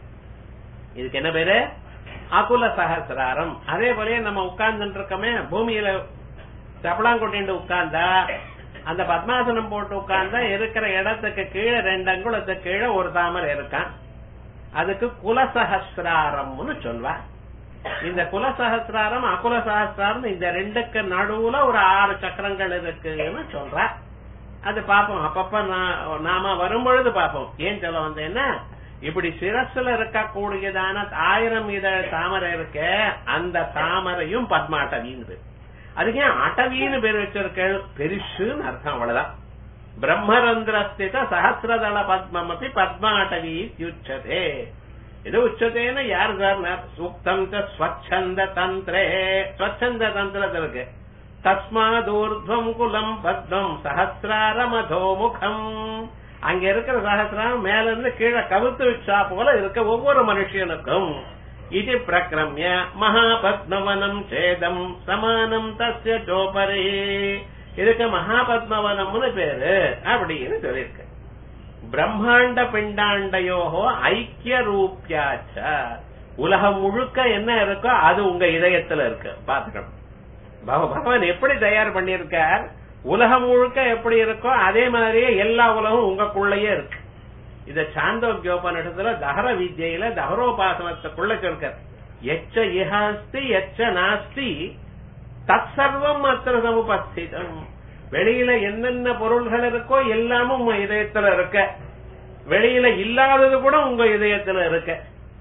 Speaker 3: இதுக்கு என்ன பேரு அகுல சஹசிராரம் அதே போலயே நம்ம உட்கார்ந்துட்டு இருக்கோமே பூமியில சப்பளாங்கொட்டிண்டு உட்கார்ந்தா அந்த பத்மாசனம் போட்டு உட்கார்ந்தா இருக்கிற இடத்துக்கு கீழே ரெண்டு அங்குலத்துக்கு கீழே ஒரு தாமரை இருக்கான் அதுக்கு குலசஹசிராரம்னு சொல்வா இந்த குலசஹசிராரம் அகுல சஹசிராரம் இந்த ரெண்டுக்கு நடுவுல ஒரு ஆறு சக்கரங்கள் இருக்குன்னு சொல்ற அது பாப்போம் அப்பப்ப நா- நாம வரும்பொழுது பாப்போம் ஏன் சொல்ல வந்தேன்னா இப்படி சிரஸ்ல இருக்கக்கூடியதான ஆயிரம் இதழ் தாமரை இருக்க அந்த தாமரையும் பத்மாட்டவின்னு பேர் அதுக்கு ஏன் அட்டவின்னு பேர் வச்சிருக்க பெருசுன்னு அர்த்தம் அவ்வளவுதான் பிரம்மரந்திரஸ்தித சஹசிரதள பத்மம் அப்படி பத்மாட்டவி யுச்சதே இது உச்சதேன்னு யார் சார் சூக்தம் ச ஸ்வச்சந்த தந்திரே ஸ்வச்சந்த தந்திரத்துல இருக்கு தஸ்மாதூர்துவம் குலம் பத்மம் சஹசிராரமதோ முகம் அங்க இருக்கிற சஹசிரம் மேல இருந்து கீழே கவுத்து வச்சா போல இருக்க ஒவ்வொரு மனுஷனுக்கும் இது பிரக்ரமிய மகாபத்மவனம் சேதம் சமானம் தஸ்ய சோபரே இதுக்கு மகாபத்மவனம்னு பேரு அப்படின்னு சொல்லியிருக்கு பிரம்மாண்ட பிண்டாண்டையோகோ ஐக்கிய ரூபியாச்ச உலகம் முழுக்க என்ன இருக்கோ அது உங்க இதயத்துல இருக்கு பாத்துக்கணும் பக- பகவான் எப்படி தயார் பண்ணியிருக்கார் உலகம் முழுக்க எப்படி இருக்கோ அதே மாதிரியே எல்லா உலகம் உங்களுக்குள்ளேயே இருக்கு இத சாந்தோக்கியோபனிடத்துல தகர வித்யில தகரோபாசனத்துக்குள்ள சொல்றார் எச்ச இஹாஸ்தி எச்ச நாஸ்தி தத் சர்வம் அத்திர சமுபஸ்திதம் வெளியில என்னென்ன பொருள்கள் இருக்கோ எல்லாமும் உங்க இதயத்துல இருக்க வெளியில இல்லாதது கூட உங்க இதயத்துல இருக்க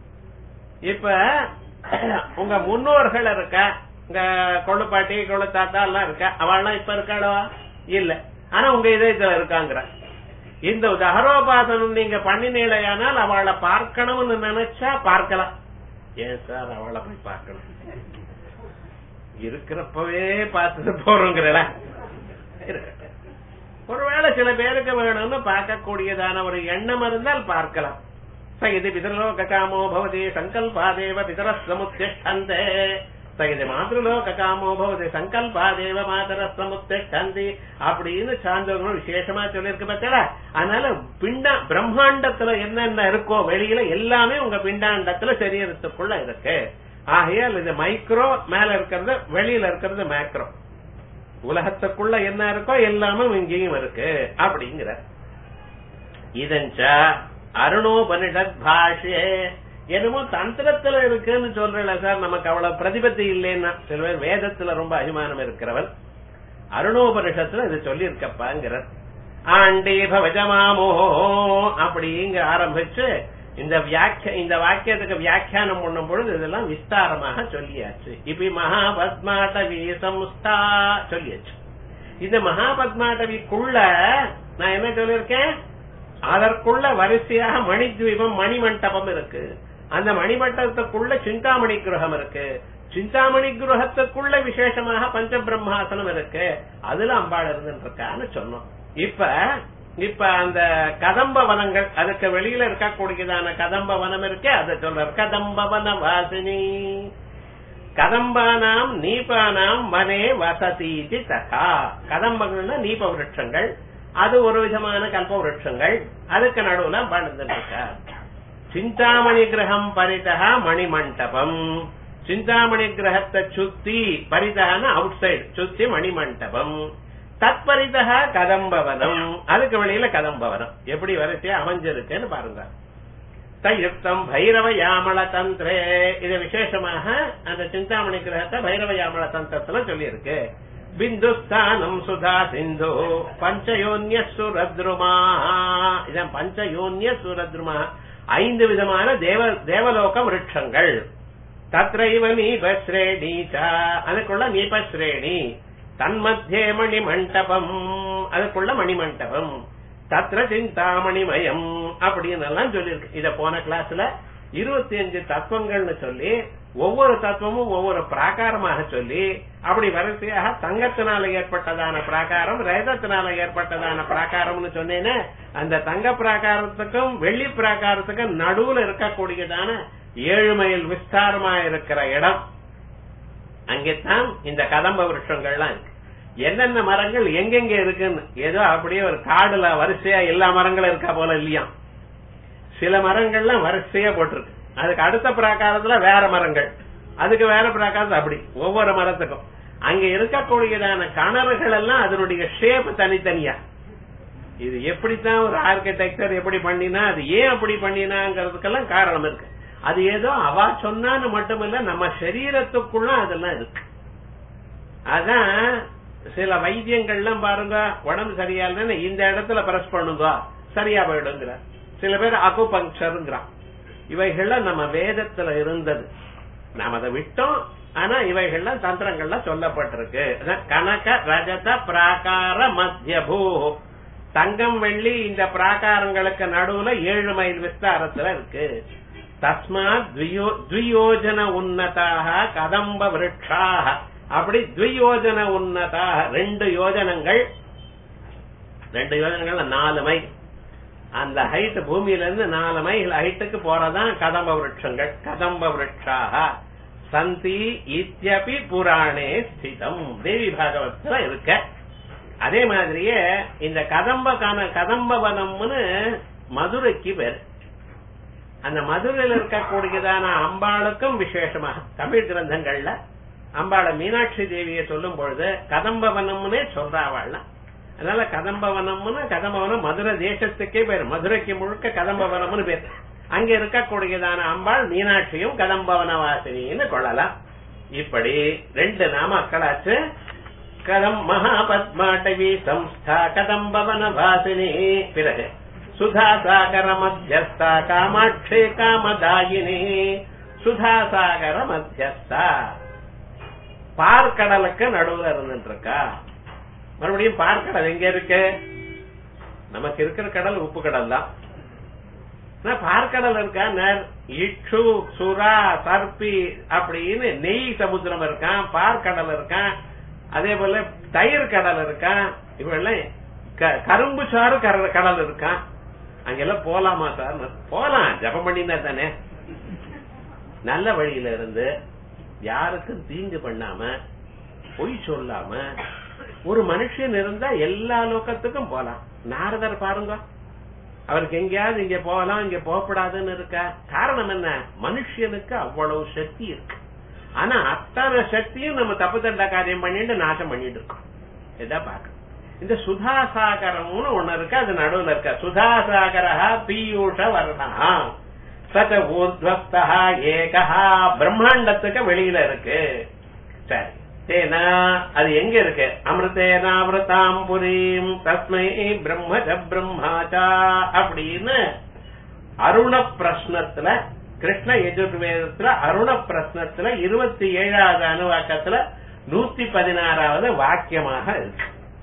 Speaker 3: இப்ப உங்க முன்னோர்கள் இருக்க உங்க கொள்ளுப்பாட்டி கொள்ளு தாத்தா எல்லாம் இருக்க அவள்லாம் இப்ப இருக்காளோ இல்ல ஆனா உங்க இதயத்துல இருக்காங்கிற இந்த தகரோபாசனம் நீங்க பண்ணினீழையானால் அவளை பார்க்கணும்னு நினைச்சா பார்க்கலாம் ஏன் சார் அவளை போய் பார்க்கணும் இருக்கிறப்பவே பார்த்துட்டு போறோங்கிறல ஒருவேளை சில பேருக்கு வேணும்னு பார்க்கக்கூடியதான ஒரு எண்ணம் இருந்தால் பார்க்கலாம் ச இது பிதர்லோக காமோ பவதி சங்கல்பாதேவ பிதர சமுத்திஷ்டந்தே ச இது மாதృலோக காமோ பவதி சங்கல்பாதேவ மாதர சமுத்திஷ்டந்தி அப்படின்னு சாந்தோர்கள் விசேஷமா சொல்லியிருக்கு பார்த்தா அதனால பிண்டா பிரம்மாண்டத்துல என்னென்ன இருக்கோ வெளியில எல்லாமே உங்க பிண்டாண்டத்துல சரீரத்துக்குள்ள இருக்கு ஆகையால் இது மைக்ரோ மேல இருக்கிறது வெளியில இருக்கிறது மேக்ரோ உலகத்துக்குள்ள என்ன இருக்கோ எல்லாமே இங்கேயும் இருக்கு அப்படிங்கிற இதஞ்ச அருணோபனிஷத் பாஷே என்னமோ தந்திரத்துல இருக்குன்னு சொல்றல சார் நமக்கு அவ்வளவு பிரதிபத்தி இல்லைன்னா சில பேர் வேதத்துல ரொம்ப அபிமானம் இருக்கிறவர் அருணோபனிஷத்துல இது சொல்லி இருக்கப்பாங்கிற ஆண்டே பவஜமாமோ அப்படிங்க ஆரம்பிச்சு இந்த வியாக்கிய இந்த வாக்கியத்துக்கு வியாக்கியானம் பண்ணும் பொழுது இதெல்லாம் விஸ்தாரமாக சொல்லியாச்சு இப்ப மகாபத்மாட்டவி சம்ஸ்தா சொல்லியாச்சு இந்த மகாபத்மாட்டவிக்குள்ள நான் என்ன சொல்லியிருக்கேன் அதற்குள்ள வரிசையாக மணித்வீபம் மணிமண்டபம் இருக்கு அந்த மணிமண்டபத்துக்குள்ள சிந்தாமணி கிரகம் இருக்கு சிந்தாமணி கிரகத்துக்குள்ள விசேஷமாக பஞ்சபிரம்மாசனம் இருக்கு அதுல அம்பாள் இருந்துட்டு இருக்கான்னு சொன்னோம் இப்ப இப்ப அந்த கதம்ப வனங்கள் அதுக்கு வெளியில இருக்கக்கூடியதான கதம்ப வனம் இருக்கு அதை சொல்ற கதம்ப வன வாசினி கதம்பானாம் நீபானாம் வனே வசதீதி தகா கதம்பங்கள்னா நீப விருட்சங்கள் அது ஒரு விதமான கல்ப விருட்சங்கள் அதுக்கு நடுவுல வாழ்ந்துட்டு சிந்தாமணி கிரகம் பரிதா மணிமண்டபம் சிந்தாமணி கிரகத்தை சுத்தி பரிதான அவுட் சைடு சுத்தி மணிமண்டபம் தத்பரிதா கதம்பவனம் அதுக்கு வெளியில கதம்பவனம் எப்படி வரிசையா அமைஞ்சிருக்குன்னு பாருங்க தயுக்தம் பைரவ யாமள தந்திரே இது விசேஷமாக அந்த சிந்தாமணி கிரகத்தை பைரவ யாமள தந்திரத்துல சொல்லியிருக்கு பிந்துஸ்தானம் சுதா சிந்து பஞ்சயோன்ய சுரத்ருமா இதான் பஞ்சயோன்ய சுரத்ருமா ஐந்து விதமான தேவ தேவலோக விருட்சங்கள் தத்ரைவ நீபஸ்ரேணி அதுக்குள்ள நீபஸ்ரேணி தன்மத்தியே மணிமண்டபம் அதுக்குள்ள மணிமண்டபம் தத்ர சிந்தாமணிமயம் அப்படின்னு எல்லாம் சொல்லியிருக்கு இத போன கிளாஸ்ல இருபத்தி அஞ்சு தத்துவங்கள்னு சொல்லி ஒவ்வொரு தத்துவமும் ஒவ்வொரு பிராகாரமாக சொல்லி அப்படி வரிசையாக தங்கத்தினால ஏற்பட்டதான பிராகாரம் ரேதத்தினால ஏற்பட்டதான பிராகாரம்னு சொன்னேன்னு அந்த தங்க பிராகாரத்துக்கும் வெள்ளி பிராகாரத்துக்கும் நடுவுல இருக்கக்கூடியதான ஏழு மைல் விஸ்தாரமா இருக்கிற இடம் அங்கேதான் இந்த கதம்ப விருஷங்கள்லாம் இருக்கு என்னென்ன மரங்கள் எங்கெங்க இருக்குன்னு ஏதோ அப்படியே ஒரு காடுல வரிசையா எல்லா மரங்களும் இருக்கா போல இல்லையா சில மரங்கள்லாம் வரிசையா போட்டிருக்கு அதுக்கு அடுத்த பிராகாரத்துல வேற மரங்கள் அதுக்கு வேற பிராகாரத்துல அப்படி ஒவ்வொரு மரத்துக்கும் அங்க இருக்கக்கூடியதான கணறுகள் எல்லாம் அதனுடைய ஷேப் தனித்தனியா இது எப்படித்தான் ஒரு ஆர்கிடெக்சர் எப்படி பண்ணினா அது ஏன் அப்படி பண்ணினாங்கிறதுக்கெல்லாம் காரணம் இருக்கு அது ஏதோ அவ சொன்னான்னு மட்டுமில்ல நம்ம சரீரத்துக்குள்ள அதெல்லாம் இருக்கு அதான் சில வைத்தியங்கள்லாம் பாருங்க உடம்பு சரியா இல்லைன்னு இந்த இடத்துல பிரஸ் பண்ணுங்க சரியா போயிடுங்கிற சில பேர் அகுபங்சருங்கிறான் இவைகள்லாம் நம்ம வேதத்துல இருந்தது நாம் அதை விட்டோம் ஆனா இவைகள்லாம் தந்திரங்கள்ல சொல்லப்பட்டிருக்கு அதான் கனக ரஜத பிராகார மத்தியபூ தங்கம் வெள்ளி இந்த பிராகாரங்களுக்கு நடுவுல ஏழு மைல் விஸ்தாரத்துல இருக்கு தஸ்மாத் த்வியோஜன உன்னதாக கதம்ப விருட்சாக அப்படி த்வியோஜன உன்னதாக ரெண்டு யோஜனங்கள் ரெண்டு யோஜனங்கள் நாலு மைல் அந்த ஹைட் பூமியில இருந்து நாலு மைல் ஹைட்டுக்கு போறதான் கதம்ப விருட்சங்கள் கதம்ப விருட்சாக சந்தி இத்தியபி புராணே ஸ்திதம் தேவி பாகவத்துல இருக்க அதே மாதிரியே இந்த கதம்ப கதம்ப வனம்னு மதுரைக்கு பேரு அந்த மதுரையில் இருக்கக்கூடியதான அம்பாளுக்கும் விசேஷமாக தமிழ் கிரந்தங்கள்ல அம்பாள மீனாட்சி தேவியை சொல்லும் பொழுது கதம்பவனம்னே சொல்றாவாள்லாம் அதனால கதம்பவனம்னு கதம்பவனம் மதுரை தேசத்துக்கே பேர் மதுரைக்கு முழுக்க கதம்பவனம்னு பேர் அங்க இருக்கக்கூடியதான அம்பாள் மீனாட்சியும் கதம்பவன வாசினின்னு கொள்ளலாம் இப்படி ரெண்டு நாமக்களாச்சு கதம் மகாபத்மாட்டவி சம்ஸ்தா கதம்பவன வாசினி பிறகு சுதாசாகர மத்தியஸ்தா காமாட்சி காமதாயினி சுதாசாகர மத்தியஸ்தா பார்க்கடலுக்கு நடுவுல இருந்துட்டு இருக்கா மறுபடியும் பார்க்கடல் எங்க இருக்கு நமக்கு இருக்கிற கடல் உப்பு கடல் தான் பார்க்கடல் இருக்கா இட்சு சுறா சர்பி அப்படின்னு நெய் சமுத்திரம் இருக்கான் பார்க்கடல் இருக்கான் அதே போல தயிர் கடல் இருக்கான் இவெல்லாம் கரும்பு சாறு கடல் இருக்கான் அங்கெல்லாம் போலாமா சார் போலாம் ஜபம் பண்ணினா தானே நல்ல வழியில இருந்து யாருக்கும் தீங்கு பண்ணாம பொய் சொல்லாம ஒரு மனுஷன் இருந்தா எல்லா லோகத்துக்கும் போலாம் நாரதர் பாருங்க அவருக்கு எங்கேயாவது இங்க போகலாம் இங்க போகப்படாதுன்னு இருக்கா காரணம் என்ன மனுஷனுக்கு அவ்வளவு சக்தி இருக்கு ஆனா அத்தனை சக்தியும் நம்ம தப்பு தண்டா காரியம் பண்ணிட்டு நாசம் பண்ணிட்டு இருக்கோம் இதான் பாக்க இந்த சுதாசாகரம்னு ஒண்ணு இருக்கு அது நடுவுல இருக்க சுதாசாகரா பீயூஷ வர்ணா சத ஊர்துவஸ்தா ஏகா பிரம்மாண்டத்துக்கு வெளியில இருக்கு சரி தேனா அது எங்க இருக்கு அமிர்தேனாவிரதாம் புரீம் தஸ்மை பிரம்மஜ பிரம்மாச்சா அப்படின்னு அருண பிரஸ்னத்துல கிருஷ்ண எஜுர்வேதத்துல அருண பிரஸ்னத்துல இருபத்தி ஏழாவது அணுவாக்கத்துல நூத்தி பதினாறாவது வாக்கியமாக இருக்கு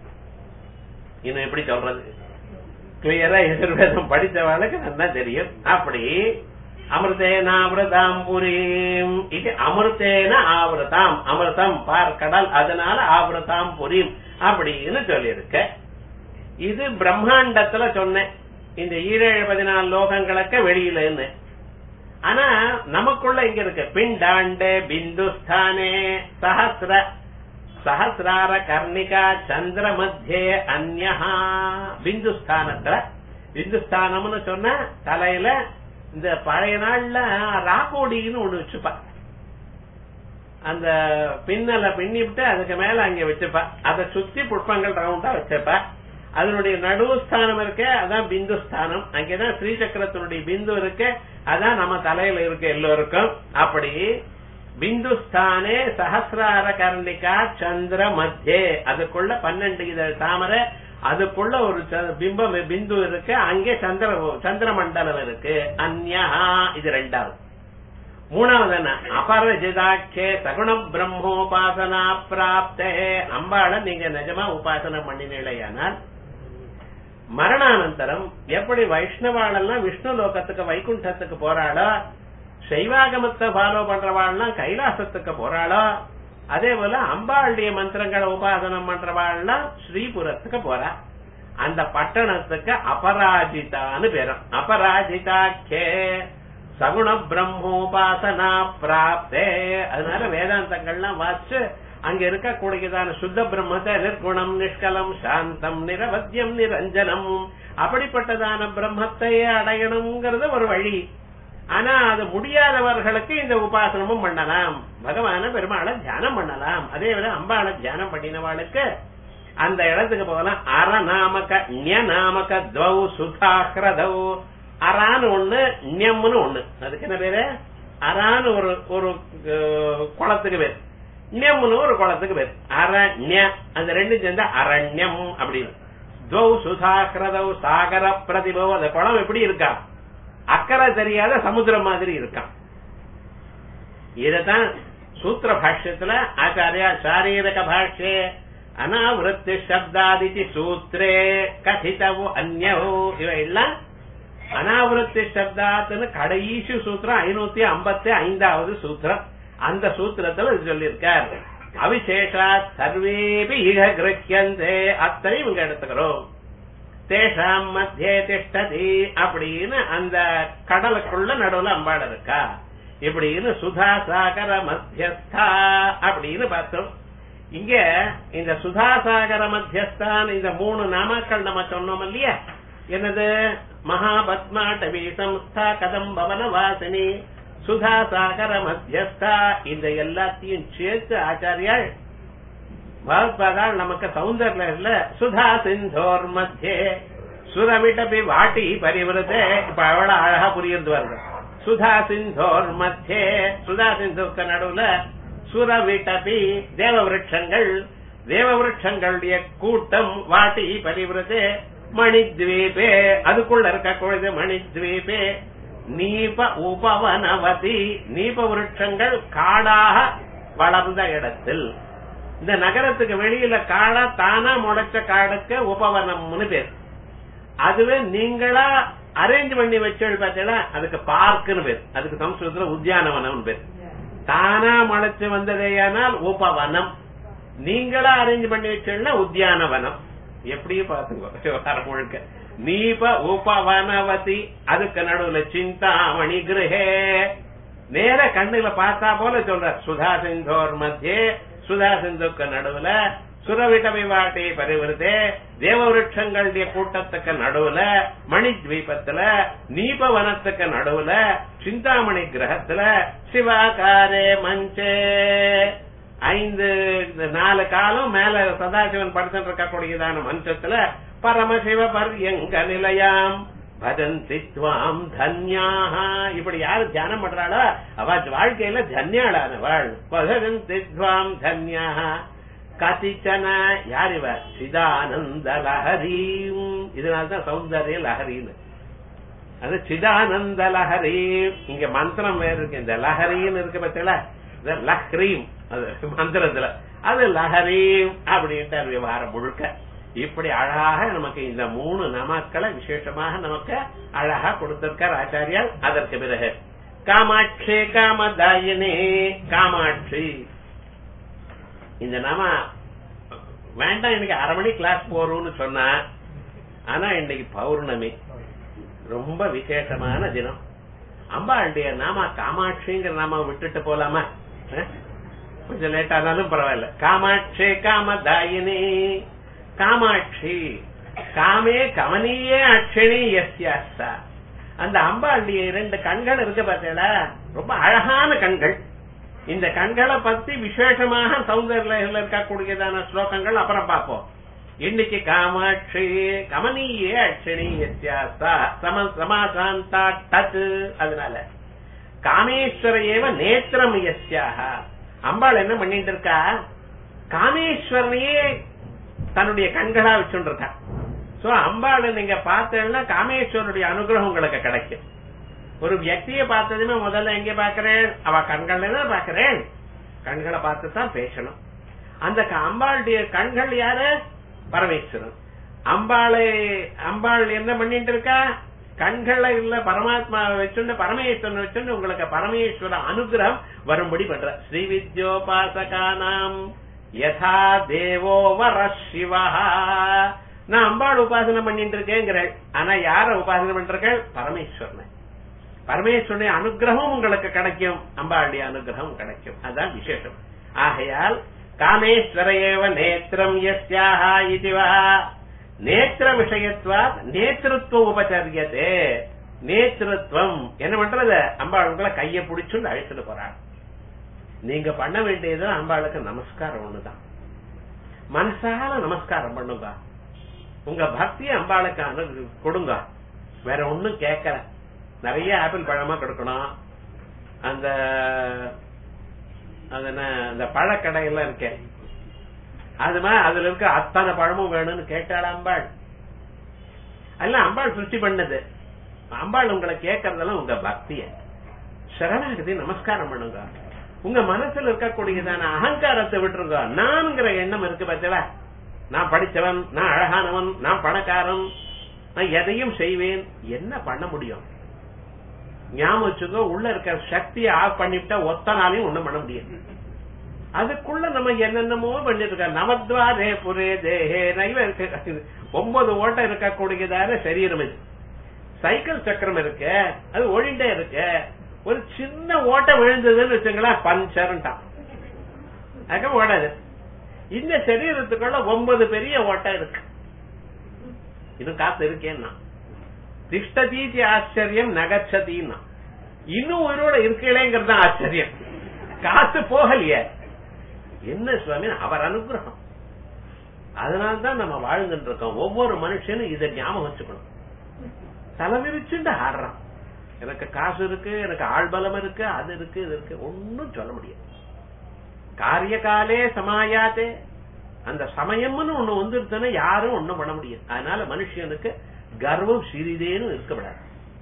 Speaker 3: இன்னும் எப்படி சொல்றது கிளியரா எதிர்வேதம் படித்தவளுக்கு நல்லா தெரியும் அப்படி அமிர்தேனாவிரதாம் புரீம் இது அமிர்தேன ஆவிரதாம் அமிர்தம் பார் கடல் அதனால ஆவிரதாம் புரீம் அப்படின்னு சொல்லியிருக்க இது பிரம்மாண்டத்துல சொன்னேன் இந்த ஈரேழு பதினாலு லோகங்களுக்கு வெளியிலன்னு ஆனா நமக்குள்ள இங்க இருக்கு பிண்டாண்டு பிந்துஸ்தானே சஹசிர சஹசிரார கர்ணிகா சந்திர மத்தியே அந்யஹா பிந்துஸ்தானத்துல பிந்துஸ்தானம்னு சொன்னா தலையில இந்த பழைய நாள்ல ராக்கோடின்னு ஒண்ணு வச்சுப்பா அந்த பின்னல பின்னிவிட்டு அதுக்கு மேல அங்க வச்சுப்பா அதை சுத்தி புஷ்பங்கள் ரவுண்டா வச்சப்பா அதனுடைய நடுவுஸ்தானம் இருக்கு அதான் பிந்து ஸ்தானம் அங்கதான் ஸ்ரீசக்கரத்தினுடைய பிந்து இருக்கு அதான் நம்ம தலையில இருக்கு எல்லோருக்கும் அப்படி பிந்துஸ்தானே சஹசிரார கர்ணிகா சந்திர மத்தியே அதுக்குள்ள பன்னெண்டு இதழ் தாமரை அதுக்குள்ள ஒரு ச- பிம்பம் பிந்து இருக்கு அங்கே சந்திர சந்திர மண்டலம் இருக்கு அந்யா இது ரெண்டாவது மூணாவது என்ன அபரஜிதாட்சே சகுண பிரம்மோபாசனா பிராப்தே அம்பாளை நீங்க நிஜமா உபாசனை பண்ணினீழையானால் மரணானந்தரம் எப்படி வைஷ்ணவாளெல்லாம் விஷ்ணு லோகத்துக்கு வைகுண்டத்துக்கு போறாளோ சைவாகமத்தை ஃபாலோ பண்றவாள்லாம் கைலாசத்துக்கு போறாளோ அதே போல அம்பாளுடைய மந்திரங்களை உபாசனம் பண்றவாள்லாம் ஸ்ரீபுரத்துக்கு போறா அந்த பட்டணத்துக்கு அபராஜிதான்னு பேரும் அபராஜிதாக்கே சகுண பிரம்மோபாசனா பிராப்தே அதனால வேதாந்தங்கள்லாம் வாசிச்சு அங்க இருக்கக்கூடியதான சுத்த பிரம்மத்தை நிர்குணம் நிஷ்கலம் சாந்தம் நிரவத்தியம் நிரஞ்சனம் அப்படிப்பட்டதான பிரம்மத்தை அடையணுங்கிறது ஒரு வழி ஆனா அது முடியாதவர்களுக்கு இந்த உபாசனமும் பண்ணலாம் பகவான பெருமாளை தியானம் பண்ணலாம் அதே விட அம்பாளை தியானம் பண்ணினவாளுக்கு அந்த இடத்துக்கு போகலாம் அறநாமக ஞநாமக துவௌ சுதாகிரதௌ அறான்னு ஒண்ணு ஞம்னு ஒண்ணு அதுக்கு என்ன பேரு அறான்னு ஒரு ஒரு அஹ், குளத்துக்கு பேர் ஞம்னு ஒரு குளத்துக்கு பேர் அரண்ய அந்த ரெண்டும் சேர்ந்தா அரண்யம் அப்படின்னு துவௌ சுதாகிரதௌ சாகர பிரதிபவ் அந்த குளம் எப்படி இருக்கா அக்கறை தெரியாத சமுத்திரம் மாதிரி இருக்கான் இததான் சூத்திர பாஷ்யத்துல ஆச்சாரியா சாரீரக பாஷ்யே அனாவிருத்தி சப்தாதிதி சூத்ரே கதிதவு அந்யவோ இவையெல்லாம் அனாவிருத்தி சப்தாத்துன்னு கடைசி சூத்திரம் ஐநூத்தி ஐம்பத்தி ஐந்தாவது சூத்திரம் அந்த சூத்திரத்துல இது சொல்லியிருக்கார் அவிசேஷா சர்வேபி இக கிரக்கியந்தே அத்தனை இவங்க எடுத்துக்கிறோம் தேஷாம் மத்தியே திஷ்டதி அப்படின்னு அந்த கடலுக்குள்ள நடுவுல அம்பாள் இருக்கா இப்படின்னு சுதா சாகர மத்தியஸ்தா அப்படின்னு பார்த்தோம் இங்க இந்த சுதா சாகர மத்தியஸ்தான் இந்த மூணு நாமாக்கள் நம்ம சொன்னோம் இல்லையா என்னது மகாபத்மாட்டவி சம்ஸ்தா கதம் பவன வாசினி சுதா சாகர மத்தியஸ்தா இந்த எல்லாத்தையும் சேர்த்து ஆச்சாரியாள் பகவத்பாதால் நமக்கு சௌந்தர்ல சுதா சிந்தோர் மத்தியே சுரவிட்டபி வாட்டி பரிவிரதே இப்ப அவ்வளவு அழகா புரியுது வருது சுதா சிந்தோர் மத்தியே சுதா சிந்துக்கு நடுவுல சுரவிட்டபி தேவ விருட்சங்கள் தேவ விருட்சங்களுடைய கூட்டம் வாட்டி பரிவிரதே மணித்வீபே அதுக்குள்ள இருக்கக்கூடியது மணித்வீபே நீப உபவனவதி நீப விருட்சங்கள் காடாக வளர்ந்த இடத்தில் இந்த நகரத்துக்கு வெளியில காடா தானா முளைச்ச காடுக்கு உபவனம்னு பேர் அதுவே நீங்களா அரேஞ்ச் பண்ணி வச்சது பார்த்தீங்களா அதுக்கு பார்க்குன்னு பேர் அதுக்கு சம்ஸ்கிருதத்துல உத்தியானவனம் பேர் தானா முளைச்சு வந்ததேயானால் உபவனம் நீங்களா அரேஞ்ச் பண்ணி வச்சா உத்தியானவனம் எப்படியும் பாத்துக்கோ வர முழுக்க நீப உபவனவதி அதுக்கு நடுவுல சிந்தாமணி கிரகே நேர கண்ணுல பார்த்தா போல சொல்ற சுதா சிந்தோர் மத்தியே சுதா சிந்துக்கு நடுவுல சுரவிட்டமை வாட்டி பரிவிருதே தேவ விருட்சங்களுடைய கூட்டத்துக்கு நடுவுல மணி தீபத்துல நீபவனத்துக்கு நடுவுல சிந்தாமணி கிரகத்துல சிவாகாரே மஞ்சே ஐந்து இந்த நாலு காலம் மேல சதாசிவன் படுத்துட்டு இருக்கக்கூடியதான மஞ்சத்துல பரமசிவ பர்யங்க நிலையாம் பஜந்தி துவாம் தன்யாக இப்படி யாரு தியானம் பண்றாளோ அவ வாழ்க்கையில தன்யாளானவள் பஜந்தி துவாம் தன்யாக கதிச்சன யார் இவ சிதானந்த லஹரீம் இதனால்தான் சௌந்தர்ய லஹரின்னு அது சிதானந்த லஹரி இங்க மந்திரம் வேற இருக்கு இந்த லஹரின்னு இருக்கு பத்தில லஹ்ரீம் அது மந்திரத்துல அது லஹரீம் அப்படின்ட்டு விவகாரம் முழுக்க இப்படி அழகாக நமக்கு இந்த மூணு நமக்களை விசேஷமாக நமக்கு அழகா கொடுத்திருக்கார் ஆச்சாரியால் அதற்கு பிறகு காமாட்சி காமதாயினே காமாட்சி இந்த நாம வேண்டாம் இன்னைக்கு அரை மணி கிளாஸ் போறோம்னு சொன்னா ஆனா இன்னைக்கு பௌர்ணமி ரொம்ப விசேஷமான தினம் அம்பாளுடைய நாம காமாட்சிங்கிற நாம விட்டுட்டு போலாமா அஹ்? கொஞ்சம் லேட் ஆனாலும் பரவாயில்ல காமாட்சி காமதாயினி காமாட்சி காமே கமனீய அட்சணி எஸ்யாஸ்தா அந்த அம்பாளுடைய இரண்டு கண்கள் இருக்கு பார்த்தீங்களா ரொம்ப அழகான கண்கள் இந்த கண்களை பத்தி விசேஷமாக சௌந்தர்யில இருக்கக்கூடியதான ஸ்லோகங்கள் அப்புறம் பார்ப்போம் இன்னைக்கு காமாட்சி கமனீய அட்சணி எஸ்யாஸ்தா சம சமாசாந்தா டத் அதனால காமேஸ்வர ஏவ நேத்திரம் எஸ்யாக அம்பாள் என்ன பண்ணிட்டு இருக்கா காமேஸ்வரனையே தன்னுடைய கண்களா வச்சுட்டு இருக்கா சோ அம்பாளை நீங்க பார்த்தேன்னா காமேஸ்வரனுடைய அனுகிரகம் உங்களுக்கு கிடைக்கும் ஒரு வியக்தியை பார்த்ததுமே முதல்ல எங்க பாக்குறேன் அவ கண்கள்ல தான் பாக்குறேன் கண்களை பார்த்து தான் பேசணும் அந்த க- அம்பாளுடைய கண்கள் யாரு பரமேஸ்வரன் அம்பாளை அம்பாள் என்ன பண்ணிட்டு இருக்கா கண்களை இல்ல பரமாத்மா வச்சுண்டு பரமேஸ்வரன் வச்சுண்டு உங்களுக்கு பரமேஸ்வர அனுகிரகம் வரும்படி பண்ற ஸ்ரீ வித்யோபாசகானாம் யதா தேவோ வர சிவா நான் அம்பாள் உபாசனை பண்ணிட்டு இருக்கேங்கிறேன் ஆனா யார உபாசனை பண்றேன் பரமேஸ்வரனை பரமேஸ்வரனுடைய அனுகிரகம் உங்களுக்கு கிடைக்கும் அம்பாளுடைய அனுகிரகம் கிடைக்கும் அதான் விசேஷம் ஆகையால் காமேஸ்வர ஏவ நேத்திரம் யஸ்யாஹா இதுவா நேத்திர விஷயத்வா நேத்திருத்துவ உபச்சரியதே நேத்திருத்துவம் என்ன பண்றது அம்பாள் உங்களை கைய பிடிச்சுன்னு அழைச்சிட்டு போறாங்க நீங்க பண்ண வேண்டியது அம்பாளுக்கு நமஸ்காரம் ஒண்ணுதான் மனசால நமஸ்காரம் பண்ணுங்க உங்க பக்தியை அம்பாளுக்கு அனு- கொடுங்க வேற ஒண்ணும் கேட்கல நிறைய ஆப்பிள் பழமா கொடுக்கணும் அந்த அது என்ன அந்த பழக்கடையெல்லாம் இருக்கே அது மாதிரி அதுல இருக்க அத்தனை பழமும் வேணும்னு கேட்டாள் அம்பாள் அதெல்லாம் அம்பாள் சிருஷ்டி பண்ணது அம்பாள் உங்களை கேட்கறதெல்லாம் உங்க பக்திய சரணாகதி நமஸ்காரம் பண்ணுங்க உங்க மனசுல இருக்கக்கூடியதான அகங்காரத்தை விட்டுருங்க நான்கிற எண்ணம் இருக்கு பார்த்தீங்களா நான் படிச்சவன் நான் அழகானவன் நான் பணக்காரன் நான் எதையும் செய்வேன் என்ன பண்ண முடியும் ஞாபகம் வச்சுக்கோ உள்ள இருக்க சக்தியை ஆஃப் பண்ணிவிட்டா ஒத்த நாளையும் ஒண்ணும் பண்ண முடியாது அதுக்குள்ள நம்ம என்னென்னமோ பண்ணிட்டு இருக்கோம் நவத்வாரே புரே தேஹே நைவ இருக்கு ஒன்பது ஓட்டம் இருக்கக்கூடியதான சரீரம் இது சைக்கிள் சக்கரம் இருக்கு அது ஒழிண்டே இருக்கு ஒரு சின்ன ஓட்டம் விழுந்ததுன்னு வச்சுங்களேன் பஞ்சர்ன்ட்டான் அதுக்கு ஓடாது இந்த சரீரத்துக்குள்ள ஒன்பது பெரிய ஓட்டம் இருக்கு இது காத்து இருக்கேன்னா திஷ்டதீதி ஆச்சரியம் நகச்சதின்னா இன்னும் உயிரோட இருக்கலேங்கிறது தான் ஆச்சரியம் காத்து போகலையே என்ன சுவாமி அவர் அனுகிரகம் அதனால்தான் நம்ம வாழ்ந்துட்டு இருக்கோம் ஒவ்வொரு மனுஷனும் இதை ஞாபகம் வச்சுக்கணும் தலைவிரிச்சுண்டு ஆடுறான் எனக்கு காசு இருக்கு எனக்கு ஆள்பலம் இருக்கு அது இருக்கு இது இருக்கு ஒன்னும் சொல்ல முடியாது காரிய காலே சமாயாதே அந்த சமயம்னு ஒண்ணு வந்துருச்சுன்னா யாரும் ஒண்ணும் பண்ண முடியாது அதனால மனுஷனுக்கு கர்வம் சிறிதேனும் இருக்கக்கூடாது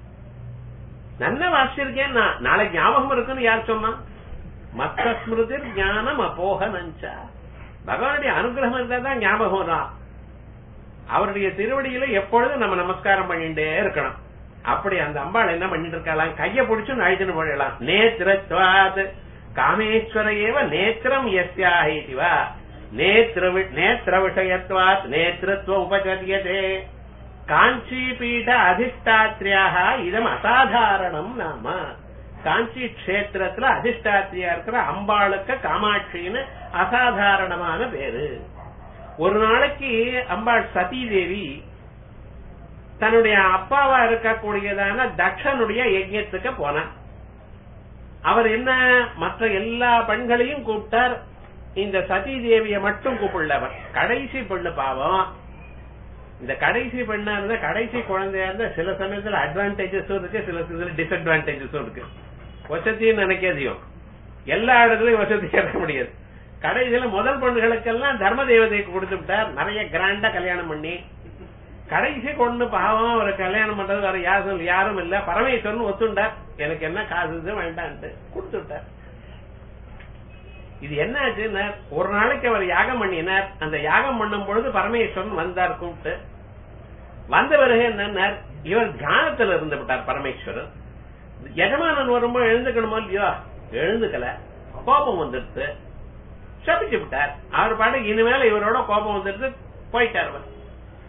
Speaker 3: நல்ல வாசிச்சிருக்கேன் நான் நாளைக்கு ஞாபகம் இருக்குன்னு யார் சொன்னா மத்த ஸ்மிருதிர் ஞானம் அபோக நஞ்சா பகவானுடைய அனுகிரகம் இருந்தா தான் ஞாபகம் தான் அவருடைய திருவடியில எப்பொழுதும் நம்ம நமஸ்காரம் பண்ணிட்டே இருக்கணும் அப்படி அந்த அம்பாள் என்ன பண்ணிட்டு இருக்கலாம் கைய பிடிச்சு அழைச்சுன்னு போயிடலாம் நேத்திரத்வாத் காமேஸ்வர ஏவ நேத்திரம் எஸ்யாஹிவா நேத்திர நேத்திர விஷயத்வாத் நேத்திரத்துவ உபச்சரியதே காஞ்சி பீட அதிஷ்டாத்ரியாக இதம் அசாதாரணம் நாம காஞ்சி கஷேத்திரத்துல அதிஷ்டாத்ரியா இருக்கிற அம்பாளுக்கு காமாட்சின்னு அசாதாரணமான பேரு ஒரு நாளைக்கு அம்பாள் சதி தேவி தன்னுடைய அப்பாவா இருக்கக்கூடியதான தக்ஷனுடைய யஜ்யத்துக்கு போனார் அவர் என்ன மற்ற எல்லா பெண்களையும் கூப்பிட்டார் இந்த சதி தேவிய மட்டும் கூப்பிடல அவர் கடைசி பெண்ணு பாவம் இந்த கடைசி பெண்ணா இருந்தா கடைசி குழந்தையா இருந்தா சில சமயத்துல அட்வான்டேஜஸும் இருக்கு சில சமயத்துல டிஸ்அட்வான்டேஜஸும் இருக்கு வசதின்னு நினைக்காதையும் எல்லா இடத்துலயும் வசதி இருக்க முடியாது கடைசியில முதல் பெண்களுக்கெல்லாம் தர்ம தேவதைக்கு கொடுத்து விட்டார் நிறைய கிராண்டா கல்யாணம் பண்ணி கடைசி கொண்டு பாவம் ஒரு கல்யாணம் பண்றது வேற யாரும் யாரும் இல்ல பரமேஸ்வரன் ஒத்துண்டார் எனக்கு என்ன காசு இது வேண்டான்ட்டு கொடுத்து விட்டார் இது என்ன ஆச்சுன்னா ஒரு நாளைக்கு அவர் யாகம் பண்ணினார் அந்த யாகம் பண்ணும் பொழுது பரமேஸ்வரன் வந்தார் கூப்பிட்டு வந்த பிறகு என்ன இவர் தியானத்துல இருந்து விட்டார் பரமேஸ்வரன் எஜமானன் வரும்போது எழுந்துக்கணுமோ இல்லையோ எழுந்துக்கல கோபம் வந்துடுது சபிச்சு விட்டார் அவர் பாட்டு இனிமேல இவரோட கோபம் வந்துடுது போயிட்டார் அவர்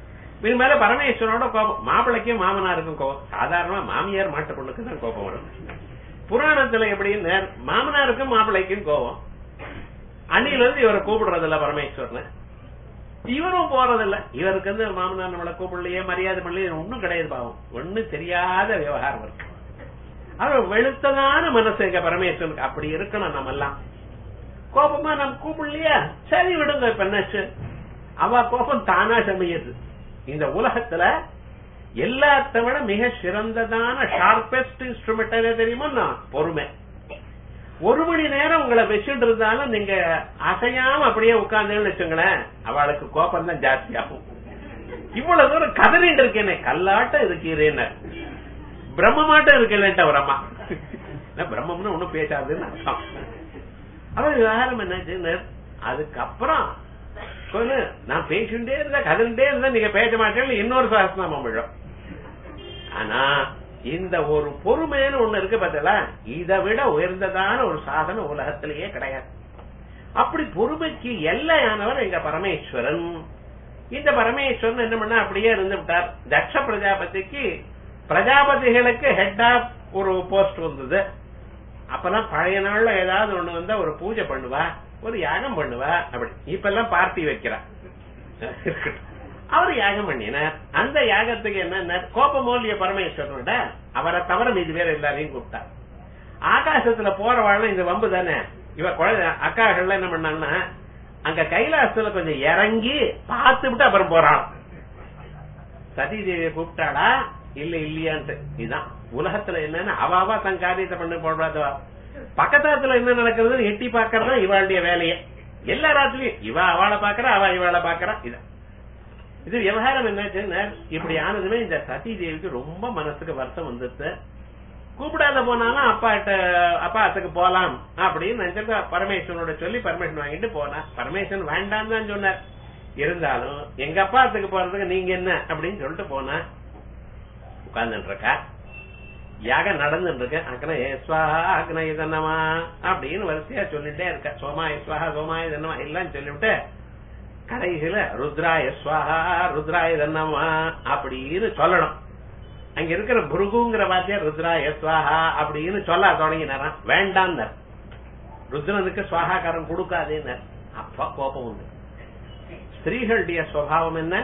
Speaker 3: இது மேல பரமேஸ்வரனோட கோபம் மாப்பிள்ளைக்கும் மாமனாருக்கும் கோபம் சாதாரணமா மாமியார் மாட்டு பொண்ணுக்கு தான் கோபம் வரும் புராணத்துல எப்படின்னு மாமனாருக்கும் மாப்பிள்ளைக்கும் கோபம் அன்னில இருந்து இவரை கூப்பிடுறது இல்ல பரமேஸ்வரன் இவரும் போறதில்ல இவருக்கு வந்து மாமனார் நம்மளை கூப்பிடலையே மரியாதை பண்ணலையே ஒண்ணும் கிடையாது பாவம் ஒண்ணும் தெரியாத விவகாரம் இருக்கு அவர் வெளுத்ததான மனசு எங்க பரமேஸ்வரனுக்கு அப்படி இருக்கணும் நம்ம எல்லாம் கோபமா நம்ம கூப்பிடலையா சரி விடுங்க இப்ப என்னாச்சு அவ கோபம் தானா சமையுது இந்த உலகத்துல எல்லாத்த விட மிக சிறந்ததான ஷார்பெஸ்ட் இன்ஸ்ட்ருமெண்ட் என்ன தெரியுமா நான் பொறுமை ஒரு மணி நேரம் உங்களை வச்சுட்டு இருந்தாலும் நீங்க அசையாம அப்படியே உட்கார்ந்தேன்னு வச்சுங்களேன் அவளுக்கு கோபம் தான் ஜாஸ்தி ஆகும் இவ்வளவு தூரம் கதறிட்டு இருக்கேனே கல்லாட்டம் இருக்கிறேன்னு பிரம்மமாட்டம் இருக்கலன்ட்டு அவர் அம்மா என்ன பிரம்மம்னு ஒண்ணும் பேசாதுன்னு அர்த்தம் அவர் விவகாரம் என்னாச்சு அதுக்கப்புறம் சொல்லு நான் பேசிட்டே இருந்தா கதறிட்டே இருந்தா நீங்க பேச மாட்டேன்னு இன்னொரு சாஸ்திரம் விழும் ஆனா இந்த ஒரு பொறுமைன்னு ஒண்ணு இருக்கு பார்த்தல இதை விட உயர்ந்ததான ஒரு சாதனம் உலகத்திலேயே கிடையாது அப்படி பொறுமைக்கு எல்லையானவர் எங்க பரமேஸ்வரன் இந்த பரமேஸ்வரன் என்ன பண்ண அப்படியே இருந்து விட்டார் தக்ஷ பிரஜாபதிக்கு பிரஜாபதிகளுக்கு ஹெட் ஆஃப் ஒரு போஸ்ட் வந்தது அப்பெல்லாம் பழைய நாள்ல ஏதாவது ஒண்ணு வந்தா ஒரு பூஜை பண்ணுவா ஒரு யாகம் பண்ணுவா அப்படி இப்ப எல்லாம் பார்ட்டி வைக்கிறா இருக்கட்டும். அவர் யாகம் பண்ணினார் அந்த யாகத்துக்கு என்ன கோபமோலிய பரமேஸ்வரனோட அவரை தவிர மீது பேர் எல்லாரையும் கூப்பிட்டார் ஆகாசத்துல போறவாள் இந்த வம்பு தானே இவ குழந்தை அக்காக்கள்ல என்ன பண்ணாங்கன்னா அங்க கைலாசத்துல கொஞ்சம் இறங்கி பார்த்து விட்டு அப்புறம் போறான் சதி தேவியை கூப்பிட்டாளா இல்ல இல்லையான்ட்டு இதுதான் உலகத்துல என்னன்னு அவாவா தன் காரியத்தை பண்ணி போடுறாதவா பக்கத்தாத்துல என்ன நடக்குதுன்னு எட்டி பாக்கறதா இவாளுடைய வேலையே எல்லா ராத்திரியும் இவ அவளை பாக்குறா அவ இவாளை பாக்குறா இதான் இது விவகாரம் என்னாச்சுன்னா இப்படி ஆனதுமே இந்த சதி தேவிக்கு ரொம்ப மனசுக்கு வருத்தம் வந்துருச்சு கூப்பிடாத போனாலும் அப்பா கிட்ட அப்பா அத்துக்கு போலாம் அப்படின்னு நினைச்சிட்டு பரமேஸ்வரனோட சொல்லி பர்மிஷன் வாங்கிட்டு போனா பரமேஸ்வரன் வேண்டாம் தான் சொன்னார் இருந்தாலும் எங்க அப்பா அத்துக்கு போறதுக்கு நீங்க என்ன அப்படின்னு சொல்லிட்டு போனா உட்கார்ந்துட்டு இருக்கா யாகம் நடந்துட்டு இருக்கு அக்கன ஏ ஸ்வாஹா அக்கன இதன்னமா அப்படின்னு வரிசையா சொல்லிட்டே இருக்க சோமாய ஸ்வாஹா சோமாய இதன்னமா எல்லாம் சொல்லிவிட்டு கடைசியில ருத்ராய ஸ்வாஹா ருத்ராய தன்னமா அப்படின்னு சொல்லணும் அங்க இருக்கிற புருகுங்கிற வாத்தியார் ருத்ராய ஸ்வாஹா அப்படின்னு சொல்ல தொடங்கினாராம் வேண்டாம் ருத்ரனுக்கு ஸ்வாகாரம் கொடுக்காதேன்னு அப்ப கோபம் உண்டு ஸ்திரீகளுடைய சுவாவம் என்ன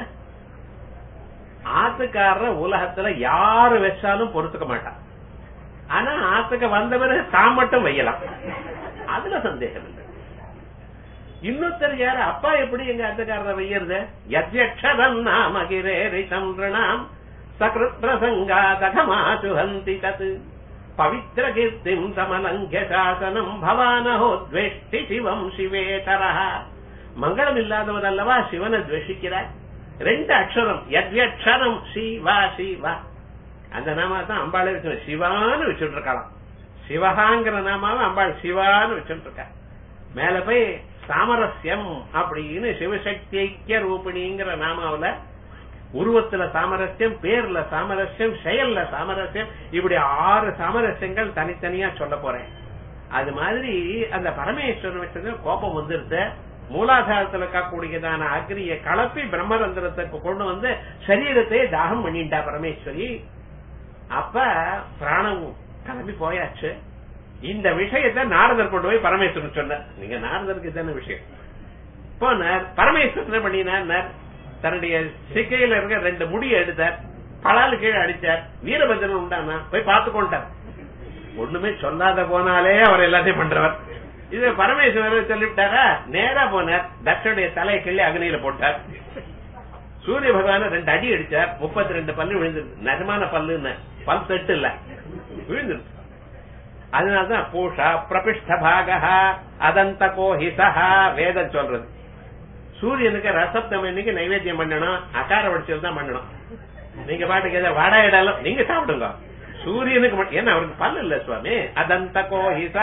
Speaker 3: ஆத்துக்காரர உலகத்துல யாரு வச்சாலும் பொறுத்துக்க மாட்டான் ஆனா ஆத்துக்கு வந்த பிறகு தான் மட்டும் வையலாம் அதுல சந்தேகம் இல்லை இன்னொருத்தர் யாரு அப்பா எப்படி எங்க அத்தக்காரரை வையறது யத்யக்ஷரம் நாம கிரேரி சந்திரணாம் சகிருத் பிரசங்காதகமாசுஹந்தி தத் பவித்ர கீர்த்திம் தமலங்கிய சாசனம் பவானஹோ துவேஷ்டி சிவம் சிவேதரஹ மங்களம் இல்லாதவர் அல்லவா சிவனை துவேஷிக்கிறார் ரெண்டு அக்ஷரம் யத்யக்ஷரம் சிவா சிவா அந்த நாம தான் அம்பாளே வச்சு சிவான்னு வச்சுட்டு இருக்கலாம் சிவகாங்கிற நாமாவை அம்பாள் சிவான்னு வச்சுட்டு இருக்கா மேல போய் சாமரஸ்யம் அப்படின்னு சிவசக்தி ஐக்கிய ரூபிணிங்கிற நாமாவில உருவத்துல சாமரஸ்யம் பேர்ல சாமரஸ்யம் செயல்ல சாமரஸ்யம் இப்படி ஆறு சாமரஸ்யங்கள் தனித்தனியா சொல்ல போறேன் அது மாதிரி அந்த பரமேஸ்வரன் வச்சது கோபம் வந்துருது மூலாதாரத்துல இருக்கக்கூடியதான அக்னியை கலப்பி பிரம்மரந்திரத்துக்கு கொண்டு வந்து சரீரத்தை தாகம் பண்ணிட்டா பரமேஸ்வரி அப்ப பிராணம் கிளம்பி போயாச்சு இந்த விஷயத்தை நாரதர் கொண்டு போய் பரமேஸ்வரன் சொன்னார் நீங்க நாரதருக்கு தானே விஷயம் போனார் பரமேஸ்வரன் என்ன பண்ணினார் தன்னுடைய சிக்கையில இருக்க ரெண்டு முடியை எடுத்தார் பலாலு கீழே அடிச்சார் வீரபத்திரன் உண்டானா போய் பார்த்து கொண்டார் ஒண்ணுமே சொல்லாத போனாலே அவர் எல்லாத்தையும் பண்றவர் இது பரமேஸ்வரர் சொல்லிவிட்டாரா நேரா போனார் தட்சனுடைய தலையை கிள்ளி அக்னியில போட்டார் சூரிய பகவான ரெண்டு அடி அடிச்சார் முப்பத்தி ரெண்டு பல்லு விழுந்துருக்கு நிஜமான பல்லுன்னு பல் செட்டு இல்ல விழுந்துருக்கு அதனாலதான் பூஷா பிரபிஷ்ட பாகா அதந்த கோஹிசா வேதம் சொல்றது சூரியனுக்கு ரசப்தம் இன்னைக்கு நைவேத்தியம் பண்ணணும் அகார வடிச்சல் தான் பண்ணணும் நீங்க பாட்டுக்கு எதை வடை இடாலும் நீங்க சாப்பிடுங்க சூரியனுக்கு மட்டும் ஏன்னா அவருக்கு பல்லு இல்ல சுவாமி அதந்த கோஹிசா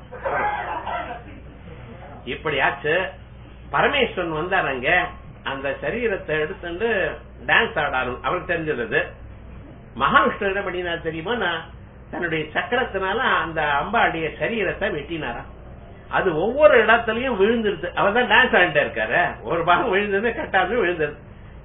Speaker 3: இப்படியாச்சு பரமேஸ்வரன் வந்தாருங்க அந்த சரீரத்தை எடுத்துட்டு டான்ஸ் ஆடாரு அவருக்கு தெரிஞ்சது மகாவிஷ்ணு என்ன பண்ணினார் தெரியுமா நான் தன்னுடைய சக்கரத்தினால அந்த அம்பாளுடைய சரீரத்தை வெட்டினாராம் அது ஒவ்வொரு இடத்துலயும் விழுந்துருது அவர் தான் டான்ஸ் ஆடிட்டு இருக்காரு ஒரு பாகம் விழுந்தது கட்டாது விழுந்தது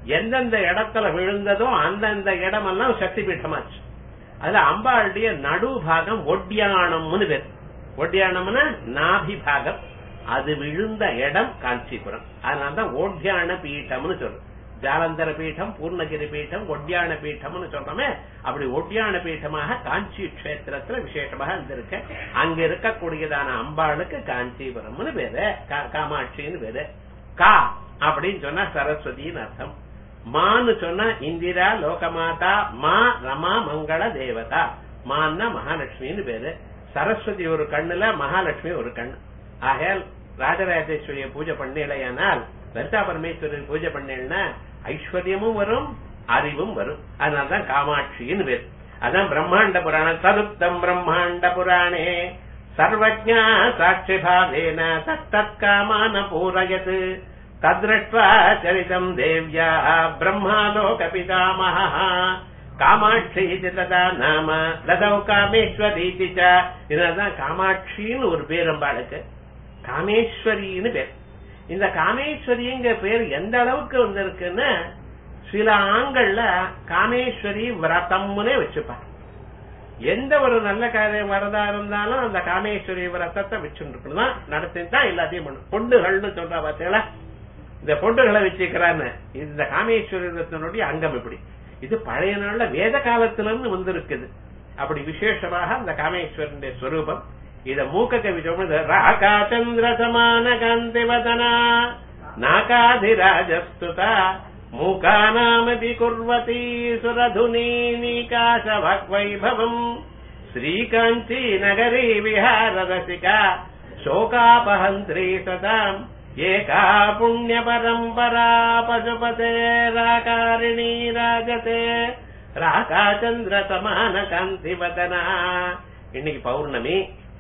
Speaker 3: எந்தெந்த இடத்துல விழுந்ததோ அந்தந்த இடமெல்லாம் சக்தி பீட்டமாச்சு அதுல அம்பாளுடைய நடு பாகம் ஒட்டியானம்னு பேர் ஒட்டியானம்னா நாபி பாகம் அது விழுந்த இடம் காஞ்சிபுரம் அதனாலதான் ஓட்டியான பீட்டம்னு சொல்றோம் ஜாலந்தர பீட்டம் பூர்ணகிரி பீட்டம் ஒட்டியான பீட்டம்னு சொல்றோமே அப்படி ஒட்டியான பீட்டமாக காஞ்சி கஷேத்திரத்துல விசேஷமாக இருந்திருக்க அங்க இருக்கக்கூடியதான அம்பாளுக்கு காஞ்சிபுரம்னு பேரு கா- காமாட்சின்னு பேரு கா அப்படின்னு சொன்னா சரஸ்வதின்னு அர்த்தம் மான்னு சொன்னா இந்திரா லோகமாதா மா ரமா மங்கள தேவதா மான்னா மகாலட்சுமின்னு பேரு சரஸ்வதி ஒரு கண்ணுல மகாலட்சுமி ஒரு கண்ணு ஆகையால் ராஜராஜேஸ்வரிய பூஜை பண்ணலையானால் லலிதா பரமேஸ்வரி பூஜை பண்ணேன்னா ஐஸ்வர்யமும் வரும் அறிவும் வரும் அதனாலதான் காமாட்சின்னு பேர் அதான் பிரம்மாண்ட புராணம் தருத்தம் பிரம்மாண்ட புராணே சர்வஜா சாட்சி பாவேன தத்தத் காமான பூரயத் தத்ரஷ்ட்வா சரிதம் தேவ்யா பிரம்மாலோக பிதாமஹ காமாட்சி இது ததா நாம லதௌ காமேஸ்வரீதி ச இதனால்தான் காமாட்சின்னு ஒரு பேர் அம்பாளுக்கு காமேஸ்வரின்னு பேர் இந்த காமேஸ்வரிங்கிற பேர் எந்த அளவுக்கு வந்திருக்குன்னா சில ஆண்கள்ல காமேஸ்வரி விரதம்னே வச்சுப்பாங்க எந்த ஒரு நல்ல காரியம் வரதா இருந்தாலும் அந்த காமேஸ்வரி விரதத்தை வச்சுட்டு தான் நடத்திட்டு தான் எல்லாத்தையும் பண்ணும் பொண்டுகள்னு சொல்றா பார்த்தீங்களா இந்த பொண்டுகளை வச்சுக்கிறான்னு இந்த காமேஸ்வரி விரதத்தினுடைய அங்கம் இப்படி இது பழைய நாள்ல வேத காலத்துல இருந்து வந்திருக்குது அப்படி விசேஷமாக அந்த காமேஸ்வரனுடைய ஸ்வரூபம் இத மூக்க கவி சொல்றது ராகா சந்திர சமான காந்தி வதனா நாகாதிராஜஸ்துதா மூகானாமதி குர்வதி சுரதுனி நீகாச வைபவம் ஸ்ரீகாஞ்சி நகரி விஹார ரசிகா शोकापहन्त्री सदाम् एका पुण्यपरम्परा पशुपते राकारिणी राजते ராகாச்சந்திர சமான காந்திவதனா இன்னைக்கு பௌர்ணமி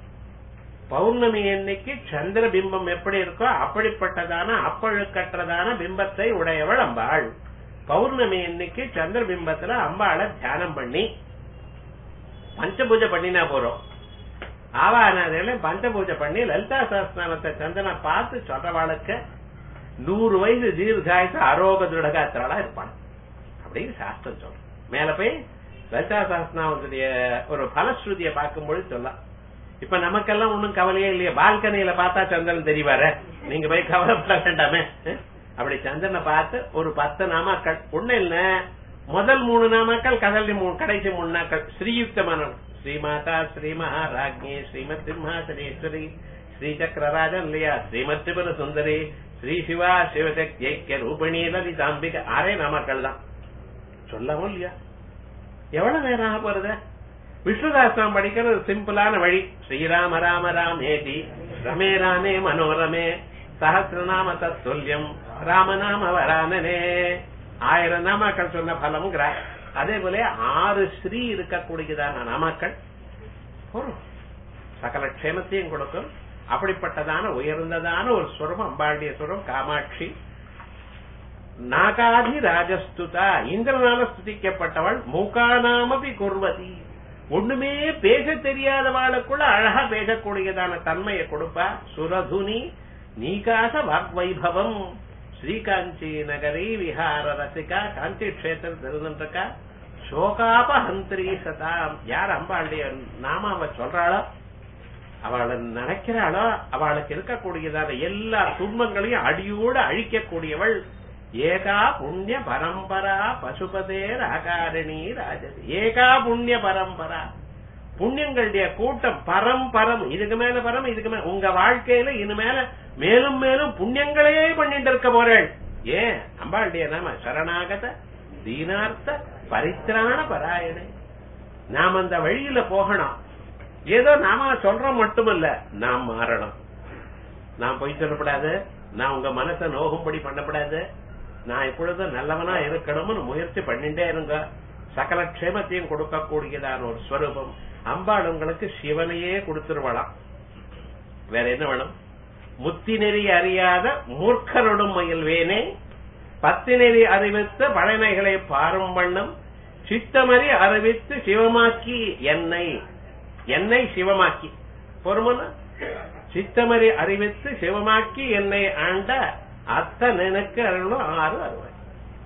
Speaker 3: பௌர்ணமி அன்னைக்கு சந்திர பிம்பம் எப்படி இருக்கோ அப்படிப்பட்டதான அப்பழுக்கற்றதான பிம்பத்தை உடையவள் அம்பாள் பௌர்ணமி அன்னைக்கு சந்திர பிம்பத்துல அம்பாளை தியானம் பண்ணி பஞ்சபூஜை பண்ணினா போறோம் ஆவானாதையில பஞ்சபூஜை பண்ணி லலிதா சஹஸ்நாமத்தை சந்தன பார்த்து சொல்றவாளுக்கு நூறு வயசு தீர்காயத்து அரோக திருடகாத்திராளா இருப்பான் அப்படின்னு சாஸ்திரம் சொல்றோம் மேல போய் லலிதா சஹஸ்நாமத்துடைய ஒரு பலஸ்ருதியை பார்க்கும்போது சொல்லலாம் இப்ப நமக்கெல்லாம் ஒண்ணும் கவலையே இல்லையா பால்கனியில பார்த்தா சந்திரன் தெரிவாரு நீங்க போய் கவலைப்பட வேண்டாமே அஹ்? அப்படி சந்திரனை பார்த்து ஒரு பத்து நாமாக்கள் ஒண்ணு இல்ல முதல் மூணு நாமாக்கள் கதலி மூணு கடைசி மூணு நாட்கள் ஸ்ரீயுக்தமான ஸ்ரீமாதா ஸ்ரீ மகாராஜ்ஞி ஸ்ரீமத் சிம்ஹாசனேஸ்வரி ஸ்ரீ சக்கரராஜன் இல்லையா ஸ்ரீமத் திபுர சுந்தரி ஸ்ரீ சிவா சிவசக்தி ஐக்கிய ரூபிணி லலிதாம்பிகை ஆறே நாமாக்கள் தான் சொல்லவும் இல்லையா எவ்வளவு நேரம் ஆக போறது விஷ்ணுதாசனம் படிக்கிறது சிம்பிளான வழி ஸ்ரீராம ராம ராமேதி ரமே ராமே மனோரமே சஹசிரநாம தத்துல்யம் ராமநாம வரானனே ஆயிரம் நாமாக்கள் சொன்ன பலம்ங்கிற அதே போல ஆறு ஸ்ரீ இருக்கக்கூடியதான நாமாக்கள் போதும் சகல க்ஷேமத்தையும் கொடுக்கும் அப்படிப்பட்டதான உயர்ந்ததான ஒரு ஸ்வரம் அம்பாளுடைய ஸ்வரம் காமாட்சி நாகாதி ராஜஸ்துதா இந்திரனால ஸ்துதிக்கப்பட்டவள் மூக்கானாமபி குர்வதி ஒண்ணுமே பேச தெரியாதவாளுக்குள்ள அழகா பேசக்கூடியதான தன்மையை கொடுப்பா சுரதுனி நீகாச வாக்வைபவம் ஸ்ரீகாஞ்சி நகரி விஹார ரசிகா காஞ்சி கஷேத்திரம் இருந்துருக்கா சோகாபஹந்திரி சதாம் யார் அம்பாளுடைய நாமாவை சொல்றாளோ அவளை நினைக்கிறாளோ அவளுக்கு இருக்கக்கூடியதான எல்லா துன்பங்களையும் அடியோடு அழிக்கக்கூடியவள் ஏகா புண்ணிய பரம்பரா பசுபதே ராகாரிணி ராஜதி ஏகா புண்ணிய பரம்பரா புண்ணியங்களுடைய கூட்டம் பரம்பரம் இதுக்கு மேல பரம் இதுக்கு மேல உங்க வாழ்க்கையில இது மேல மேலும் மேலும் புண்ணியங்களே பண்ணிட்டு இருக்க போறேள் ஏன் அம்பாளுடைய நாம சரணாகத தீனார்த்த பரித்ராண பராயணை நாம் அந்த வழியில போகணும் ஏதோ நாம சொல்றோம் மட்டுமல்ல நாம் மாறணும் நான் பொய் சொல்லப்படாது நான் உங்க மனசை நோகும்படி பண்ணப்படாது நான் எப்பொழுதும் நல்லவனா இருக்கணும்னு முயற்சி பண்ணிட்டே இருங்க சகல க்ஷேமத்தையும் கொடுக்கக்கூடியதான ஒரு ஸ்வரூபம் அம்பாள் உங்களுக்கு சிவனையே கொடுத்துருவலாம் வேற என்ன வேணும் முத்தி நெறி அறியாத மூர்க்கருடும் மயில்வேனே பத்து நெறி அறிவித்த பழமைகளை பாரும் வண்ணம் சித்தமறி அறிவித்து சிவமாக்கி என்னை என்னை சிவமாக்கி பொறுமன சித்தமறி அறிவித்து சிவமாக்கி என்னை ஆண்ட அத்த நினைக்கு அருளும் ஆறு அருவாய்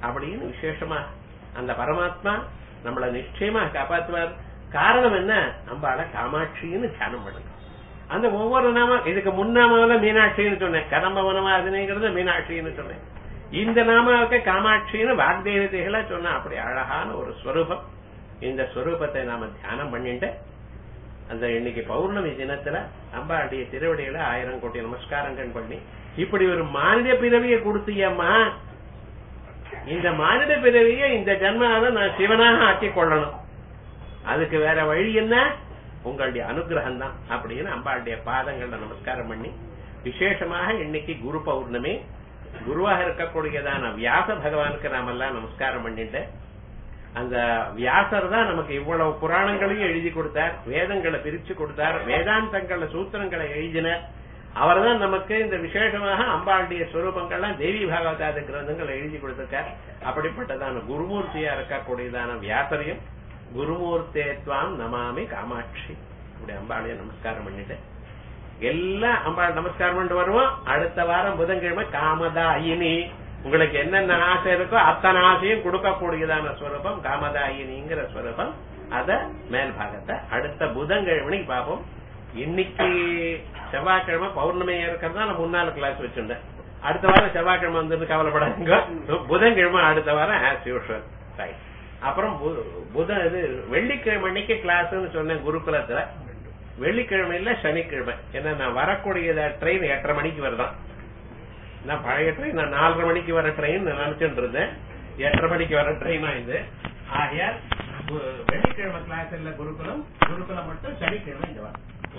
Speaker 3: அப்படின்னு விசேஷமா அந்த பரமாத்மா நம்மள நிச்சயமா காப்பாத்துவார் காரணம் என்ன அம்பாள காமாட்சின்னு தியானம் பண்ணுங்க அந்த ஒவ்வொரு நாம இதுக்கு முன்னாமாவில மீனாட்சின்னு சொன்னேன் கதம்பவனமா அதுங்கிறது மீனாட்சின்னு சொன்னேன் இந்த நாமாவுக்கு காமாட்சின்னு வாக்தேவதைகளா சொன்ன அப்படி அழகான ஒரு ஸ்வரூபம் இந்த ஸ்வரூபத்தை நாம தியானம் பண்ணிட்டு அந்த இன்னைக்கு பௌர்ணமி தினத்துல அம்பாளுடைய திருவடியில ஆயிரம் கோடி நமஸ்காரங்கள் பண்ணி இப்படி ஒரு மானிட பிறவியை கொடுத்தியம்மா இந்த மானிட பிறவியை இந்த ஜன்மாவை நான் சிவனாக ஆக்கிக் கொள்ளணும் அதுக்கு வேற வழி என்ன உங்களுடைய அனுகிரகம் தான் அப்படின்னு அம்பாளுடைய பாதங்களை நமஸ்காரம் பண்ணி விசேஷமாக இன்னைக்கு குரு பௌர்ணமி குருவாக இருக்கக்கூடியதான வியாச பகவானுக்கு நாமெல்லாம் நமஸ்காரம் பண்ணிட்டு அந்த வியாசர் தான் நமக்கு இவ்வளவு புராணங்களையும் எழுதி கொடுத்தார் வேதங்களை பிரிச்சு கொடுத்தார் வேதாந்தங்கள சூத்திரங்களை எழுதினார் அவர் தான் நமக்கு இந்த விசேஷமாக அம்பாளுடைய ஸ்வரூபங்கள்லாம் தேவி பாகவதாத கிரந்தங்களை எழுதி கொடுத்திருக்கார் அப்படிப்பட்டதான குருமூர்த்தியா இருக்கக்கூடியதான வியாசரையும் குருமூர்த்தேத்வாம் நமாமி காமாட்சி இப்படி அம்பாளைய நமஸ்காரம் பண்ணிட்டு எல்லாம் அம்பாள் நமஸ்காரம் பண்ணிட்டு வருவோம் அடுத்த வாரம் புதன்கிழமை காமதாயினி உங்களுக்கு என்னென்ன ஆசை இருக்கோ அத்தனை ஆசையும் கொடுக்கக்கூடியதான ஸ்வரூபம் காமதாயினிங்கிற ஸ்வரூபம் அத மேல் பாகத்தை அடுத்த புதன்கிழமைக்கு பார்ப்போம் இன்னைக்கு செவ்வாய்க்கிழமை பௌர்ணமியா இருக்கிறதா நான் முன்னாள் கிளாஸ் வச்சிருந்தேன் அடுத்த வாரம் செவ்வாய்க்கிழமை வந்து கவலைப்படாதுங்க புதன்கிழமை அடுத்த வாரம் ஆஸ் யூஷுவல் ரைட் அப்புறம் பு- புதன் இது வெள்ளிக்கிழமை அன்னைக்கு கிளாஸ்னு சொன்னேன் குருகுலத்துல வெள்ளிக்கிழமை இல்ல சனிக்கிழமை ஏன்னா நான் வரக்கூடிய ட்ரெயின் எட்டரை மணிக்கு வருதான் நான் பழைய ட்ரெயின் நான் நாலரை மணிக்கு வர ட்ரெயின் நினைச்சுட்டு இருந்தேன் எட்டரை மணிக்கு வர ட்ரெயினா இது ஆகையால் கு- வெள்ளிக்கிழமை கிளாஸ் இல்ல குருகுலம் குருகுலம் மட்டும் சனிக்கிழமை இங்க வரும்